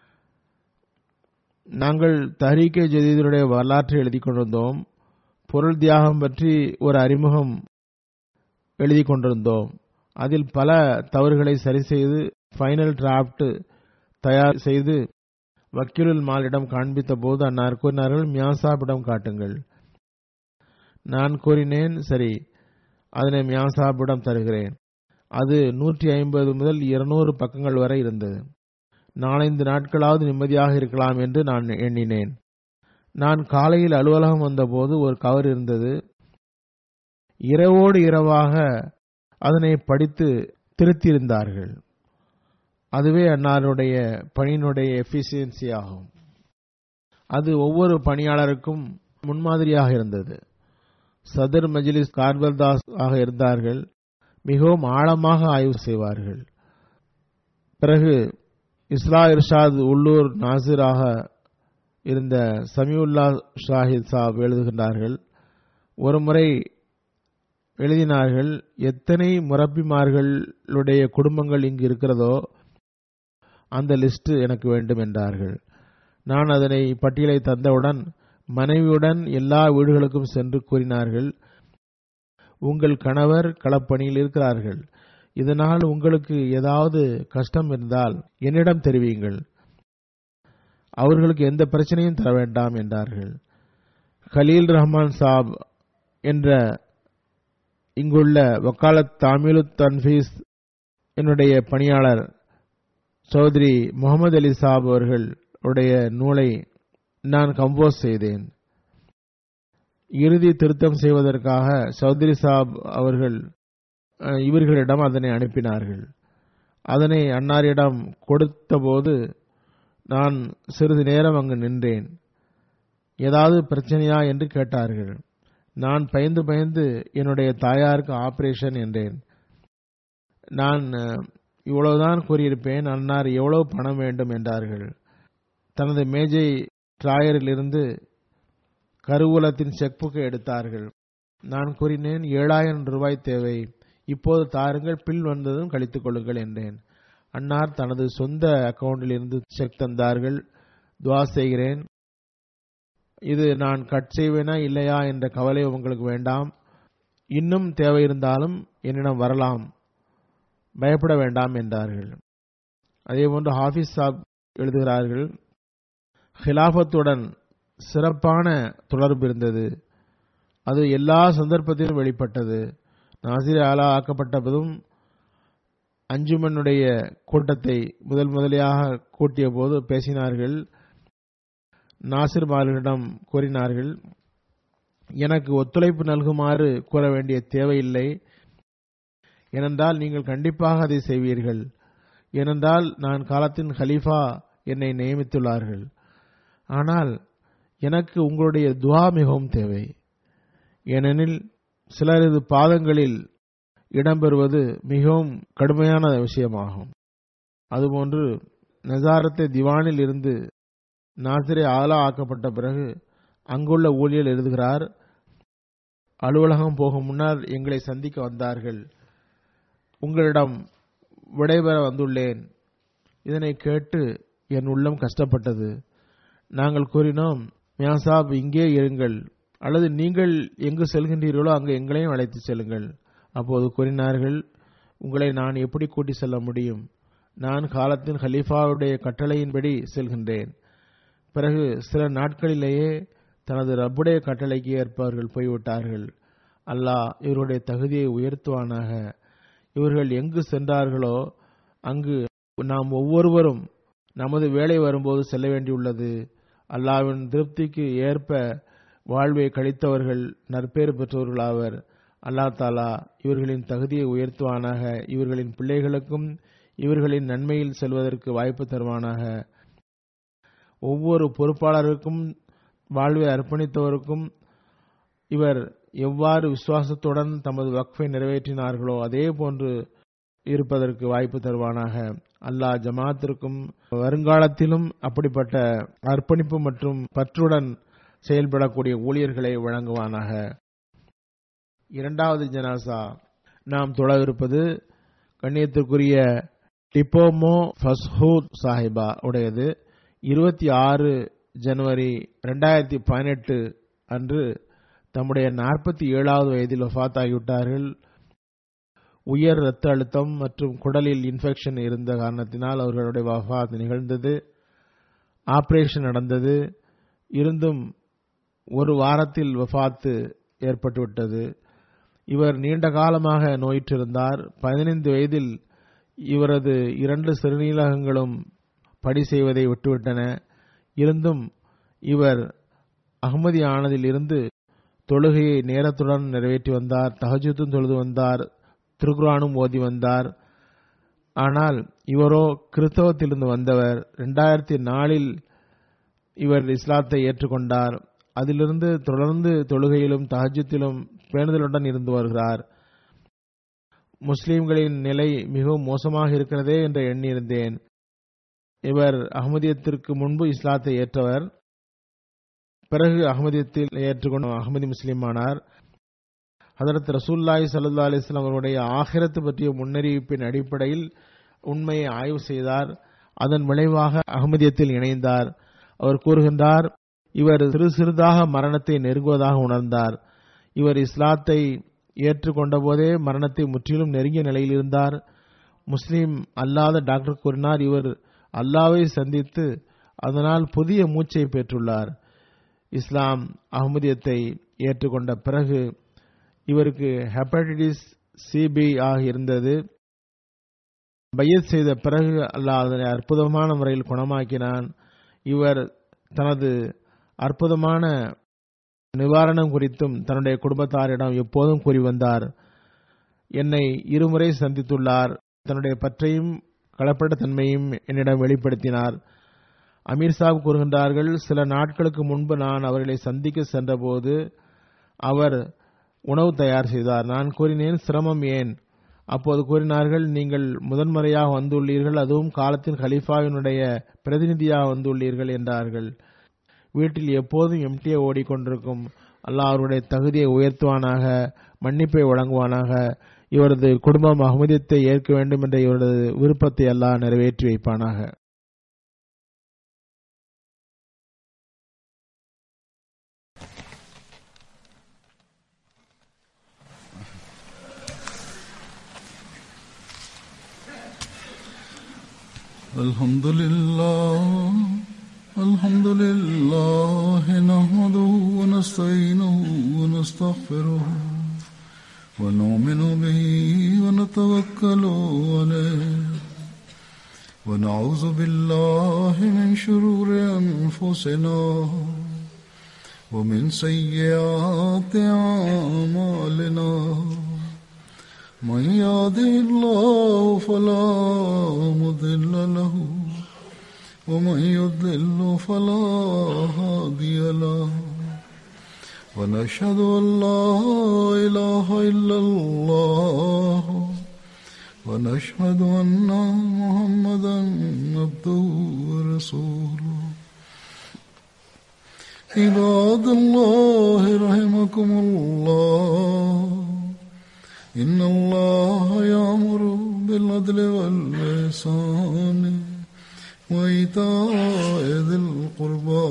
Speaker 2: நாங்கள் தஹரீகே ஜதீதனுடைய வரலாற்றை எழுதி கொண்டிருந்தோம் பொருள் தியாகம் பற்றி ஒரு அறிமுகம் எழுதி கொண்டிருந்தோம் அதில் பல தவறுகளை சரி செய்து ஃபைனல் டிராப்ட் தயார் செய்து வக்கீலுல் மாலிடம் காண்பித்த போது அன்னார் கூறினார்கள் மியாசாபிடம் காட்டுங்கள் நான் கூறினேன் சரி அதனை மியாசாபிடம் தருகிறேன் அது நூற்றி ஐம்பது முதல் இருநூறு பக்கங்கள் வரை இருந்தது நாலந்து நாட்களாவது நிம்மதியாக இருக்கலாம் என்று நான் எண்ணினேன் நான் காலையில் அலுவலகம் வந்தபோது ஒரு கவர் இருந்தது இரவோடு இரவாக அதனை படித்து திருத்தியிருந்தார்கள் அதுவே அன்னாருடைய பணியினுடைய எஃபிசியன்சி ஆகும் அது ஒவ்வொரு பணியாளருக்கும் முன்மாதிரியாக இருந்தது சதர் மஜ்லிஸ் கார்பல்தாஸ் ஆக இருந்தார்கள் மிகவும் ஆழமாக ஆய்வு செய்வார்கள் பிறகு இஸ்லா இர்ஷாத் உள்ளூர் நாசிராக இருந்த சமியுல்லா ஷாஹித் சாப் எழுதுகின்றார்கள் ஒரு முறை எழுதினார்கள் எத்தனை முரப்பிமார்களுடைய குடும்பங்கள் இங்கு இருக்கிறதோ அந்த லிஸ்ட் எனக்கு வேண்டும் என்றார்கள் நான் அதனை பட்டியலை தந்தவுடன் மனைவியுடன் எல்லா வீடுகளுக்கும் சென்று கூறினார்கள் உங்கள் கணவர் களப்பணியில் இருக்கிறார்கள் இதனால் உங்களுக்கு ஏதாவது கஷ்டம் இருந்தால் என்னிடம் தெரிவியுங்கள் அவர்களுக்கு எந்த பிரச்சனையும் தர வேண்டாம் என்றார்கள் கலீல் ரஹ்மான் சாப் என்ற இங்குள்ள வக்காலத் தாமிலு தன்ஃபீஸ் என்னுடைய பணியாளர் சௌத்ரி முகமது அலி சாப் அவர்கள் உடைய நூலை நான் கம்போஸ் செய்தேன் இறுதி திருத்தம் செய்வதற்காக சௌத்ரி சாப் அவர்கள் இவர்களிடம் அதனை அனுப்பினார்கள் அதனை அன்னாரிடம் கொடுத்தபோது நான் சிறிது நேரம் அங்கு நின்றேன் ஏதாவது பிரச்சனையா என்று கேட்டார்கள் நான் பயந்து பயந்து என்னுடைய தாயாருக்கு ஆபரேஷன் என்றேன் நான் இவ்வளவுதான் கூறியிருப்பேன் அன்னார் எவ்வளவு பணம் வேண்டும் என்றார்கள் தனது மேஜை டிராயரிலிருந்து கருவூலத்தின் செக் புக்கை எடுத்தார்கள் நான் கூறினேன் ஏழாயிரம் ரூபாய் தேவை இப்போது தாருங்கள் பில் வந்ததும் கழித்துக் கொள்ளுங்கள் என்றேன் அன்னார் தனது சொந்த அக்கவுண்டில் இருந்து செக் தந்தார்கள் துவா செய்கிறேன் இது நான் கட் செய்வேனா இல்லையா என்ற கவலை உங்களுக்கு வேண்டாம் இன்னும் தேவை இருந்தாலும் என்னிடம் வரலாம் பயப்பட வேண்டாம் என்றார்கள் அதேபோன்று ஹாஃபிஸ் சாப் எழுதுகிறார்கள் ஹிலாபத்துடன் சிறப்பான தொடர்பு இருந்தது அது எல்லா சந்தர்ப்பத்திலும் வெளிப்பட்டது நாசிர் ஆலா ஆக்கப்பட்டதும் அஞ்சுமனுடைய கூட்டத்தை முதல் முதலியாக கூட்டிய போது பேசினார்கள் நாசிர் மாலிடம் கூறினார்கள் எனக்கு ஒத்துழைப்பு நல்குமாறு கூற வேண்டிய தேவையில்லை ஏனென்றால் நீங்கள் கண்டிப்பாக அதை செய்வீர்கள் ஏனென்றால் நான் காலத்தின் ஹலீஃபா என்னை நியமித்துள்ளார்கள் ஆனால் எனக்கு உங்களுடைய துவா மிகவும் தேவை ஏனெனில் சிலரது பாதங்களில் இடம்பெறுவது மிகவும் கடுமையான விஷயமாகும் அதுபோன்று நசாரத்தை திவானில் இருந்து நாசிரே ஆலா ஆக்கப்பட்ட பிறகு அங்குள்ள ஊழியர் எழுதுகிறார் அலுவலகம் போகும் முன்னர் எங்களை சந்திக்க வந்தார்கள் உங்களிடம் விடைபெற வந்துள்ளேன் இதனை கேட்டு என் உள்ளம் கஷ்டப்பட்டது நாங்கள் கூறினோம் மியாசாப் இங்கே இருங்கள் அல்லது நீங்கள் எங்கு செல்கின்றீர்களோ அங்கு எங்களையும் அழைத்து செல்லுங்கள் அப்போது கூறினார்கள் உங்களை நான் எப்படி கூட்டி செல்ல முடியும் நான் காலத்தின் ஹலீஃபாவுடைய கட்டளையின்படி செல்கின்றேன் பிறகு சில நாட்களிலேயே தனது ரப்புடைய கட்டளைக்கு ஏற்பவர்கள் போய்விட்டார்கள் அல்லாஹ் இவருடைய தகுதியை உயர்த்துவானாக இவர்கள் எங்கு சென்றார்களோ அங்கு நாம் ஒவ்வொருவரும் நமது வேலை வரும்போது செல்ல வேண்டியுள்ளது அல்லாவின் திருப்திக்கு ஏற்ப வாழ்வை கழித்தவர்கள் நற்பேறு பெற்றவர்களாவர் அல்லா தாலா இவர்களின் தகுதியை உயர்த்துவானாக இவர்களின் பிள்ளைகளுக்கும் இவர்களின் நன்மையில் செல்வதற்கு வாய்ப்பு தருவானாக ஒவ்வொரு பொறுப்பாளருக்கும் வாழ்வை அர்ப்பணித்தவருக்கும் இவர் எவ்வாறு விசுவாசத்துடன் தமது வக்ஃபை நிறைவேற்றினார்களோ அதே போன்று இருப்பதற்கு வாய்ப்பு தருவானாக அல்லாஹ் ஜமாத்திற்கும் வருங்காலத்திலும் அப்படிப்பட்ட அர்ப்பணிப்பு மற்றும் பற்றுடன் செயல்படக்கூடிய ஊழியர்களை வழங்குவானாக இரண்டாவது ஜனாசா நாம் தொழவிருப்பது கண்ணியத்திற்குரிய டிப்போமோ ஃபஸ்ஹூத் சாஹிபா உடையது இருபத்தி ஆறு ஜனவரி ரெண்டாயிரத்தி பதினெட்டு அன்று தம்முடைய நாற்பத்தி ஏழாவது வயதில் வஃத்தாகிவிட்டார்கள் உயர் இரத்த அழுத்தம் மற்றும் குடலில் இன்ஃபெக்ஷன் இருந்த காரணத்தினால் அவர்களுடைய வஃத் நிகழ்ந்தது ஆபரேஷன் நடந்தது இருந்தும் ஒரு வாரத்தில் வஃபாத்து ஏற்பட்டுவிட்டது இவர் நீண்ட காலமாக நோயிற்றிருந்தார் பதினைந்து வயதில் இவரது இரண்டு சிறுநீலகங்களும் படி செய்வதை விட்டுவிட்டன இருந்தும் இவர் அகமதி ஆனதில் இருந்து தொழுகையை நேரத்துடன் நிறைவேற்றி வந்தார் தஹஜுத்தும் தொழுது வந்தார் திருக்குரானும் ஓதி வந்தார் ஆனால் இவரோ கிறிஸ்தவத்திலிருந்து வந்தவர் இரண்டாயிரத்தி நாலில் இவர் இஸ்லாத்தை ஏற்றுக்கொண்டார் அதிலிருந்து தொடர்ந்து தொழுகையிலும் தஹஜத்திலும் பேணுதலுடன் இருந்து வருகிறார் முஸ்லிம்களின் நிலை மிகவும் மோசமாக இருக்கிறதே என்று எண்ணியிருந்தேன் இவர் அகமதியத்திற்கு முன்பு இஸ்லாத்தை ஏற்றவர் பிறகு அகமதியத்தில் ஏற்றுக்கொண்டு அகமதி முஸ்லீமானார் ஹதரத் ரசூல்லாய் சல்லா அலிஸ்லாம் அவருடைய ஆகிரத்து பற்றிய முன்னறிவிப்பின் அடிப்படையில் உண்மையை ஆய்வு செய்தார் அதன் விளைவாக அகமதியத்தில் இணைந்தார் அவர் கூறுகின்றார் இவர் சிறு சிறிதாக மரணத்தை நெருங்குவதாக உணர்ந்தார் இவர் இஸ்லாத்தை ஏற்றுக்கொண்ட போதே மரணத்தை முற்றிலும் நெருங்கிய நிலையில் இருந்தார் முஸ்லீம் அல்லாத டாக்டர் கூறினார் இவர் அல்லாவை சந்தித்து அதனால் புதிய மூச்சை பெற்றுள்ளார் இஸ்லாம் அகமதியத்தை ஏற்றுக்கொண்ட பிறகு இவருக்கு ஹெப்படைட்டிஸ் சிபி ஆக இருந்தது பையத் செய்த பிறகு அல்லாஹ் அதனை அற்புதமான முறையில் குணமாக்கினான் இவர் தனது அற்புதமான நிவாரணம் குறித்தும் தன்னுடைய குடும்பத்தாரிடம் எப்போதும் கூறி வந்தார் என்னை இருமுறை சந்தித்துள்ளார் தன்னுடைய பற்றையும் களப்பட்ட தன்மையும் என்னிடம் வெளிப்படுத்தினார் அமீர் சாப் கூறுகின்றார்கள் சில நாட்களுக்கு முன்பு நான் அவர்களை சந்திக்க சென்றபோது அவர் உணவு தயார் செய்தார் நான் கூறினேன் சிரமம் ஏன் அப்போது கூறினார்கள் நீங்கள் முதன்முறையாக வந்துள்ளீர்கள் அதுவும் காலத்தின் ஹலீஃபாவினுடைய பிரதிநிதியாக வந்துள்ளீர்கள் என்றார்கள் வீட்டில் எப்போதும் எம்டியை ஓடிக்கொண்டிருக்கும் அல்லாஹ் அவருடைய தகுதியை உயர்த்துவானாக மன்னிப்பை வழங்குவானாக இவரது குடும்பம் அகமதியத்தை ஏற்க வேண்டும் என்ற இவரது விருப்பத்தை எல்லாம் நிறைவேற்றி வைப்பானாக
Speaker 1: الحمد لله الحمد لله نحمده ونستعينه ونستغفره ونؤمن به ونتوكل عليه ونعوذ بالله من شرور أنفسنا ومن سيئات أعمالنا من يهده الله فلا مضل له ومن يضلل فلا هادي له ونشهد ان لا اله الا الله ونشهد ان محمدا عبده ورسوله عباد الله رحمكم الله إن الله يأمر بالعدل والإحسان وإيتاء ذي القربى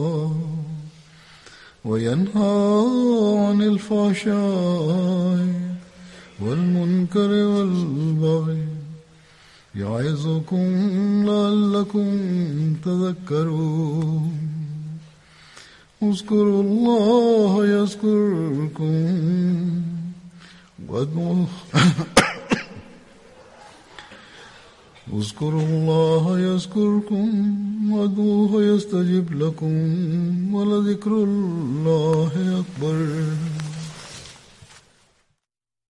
Speaker 1: وينهى عن الفحشاء والمنكر والبغي يعظكم لعلكم تذكرون اذكروا الله يذكركم وادعوه اذكروا الله يذكركم وادعوه يستجب لكم ولذكر الله أكبر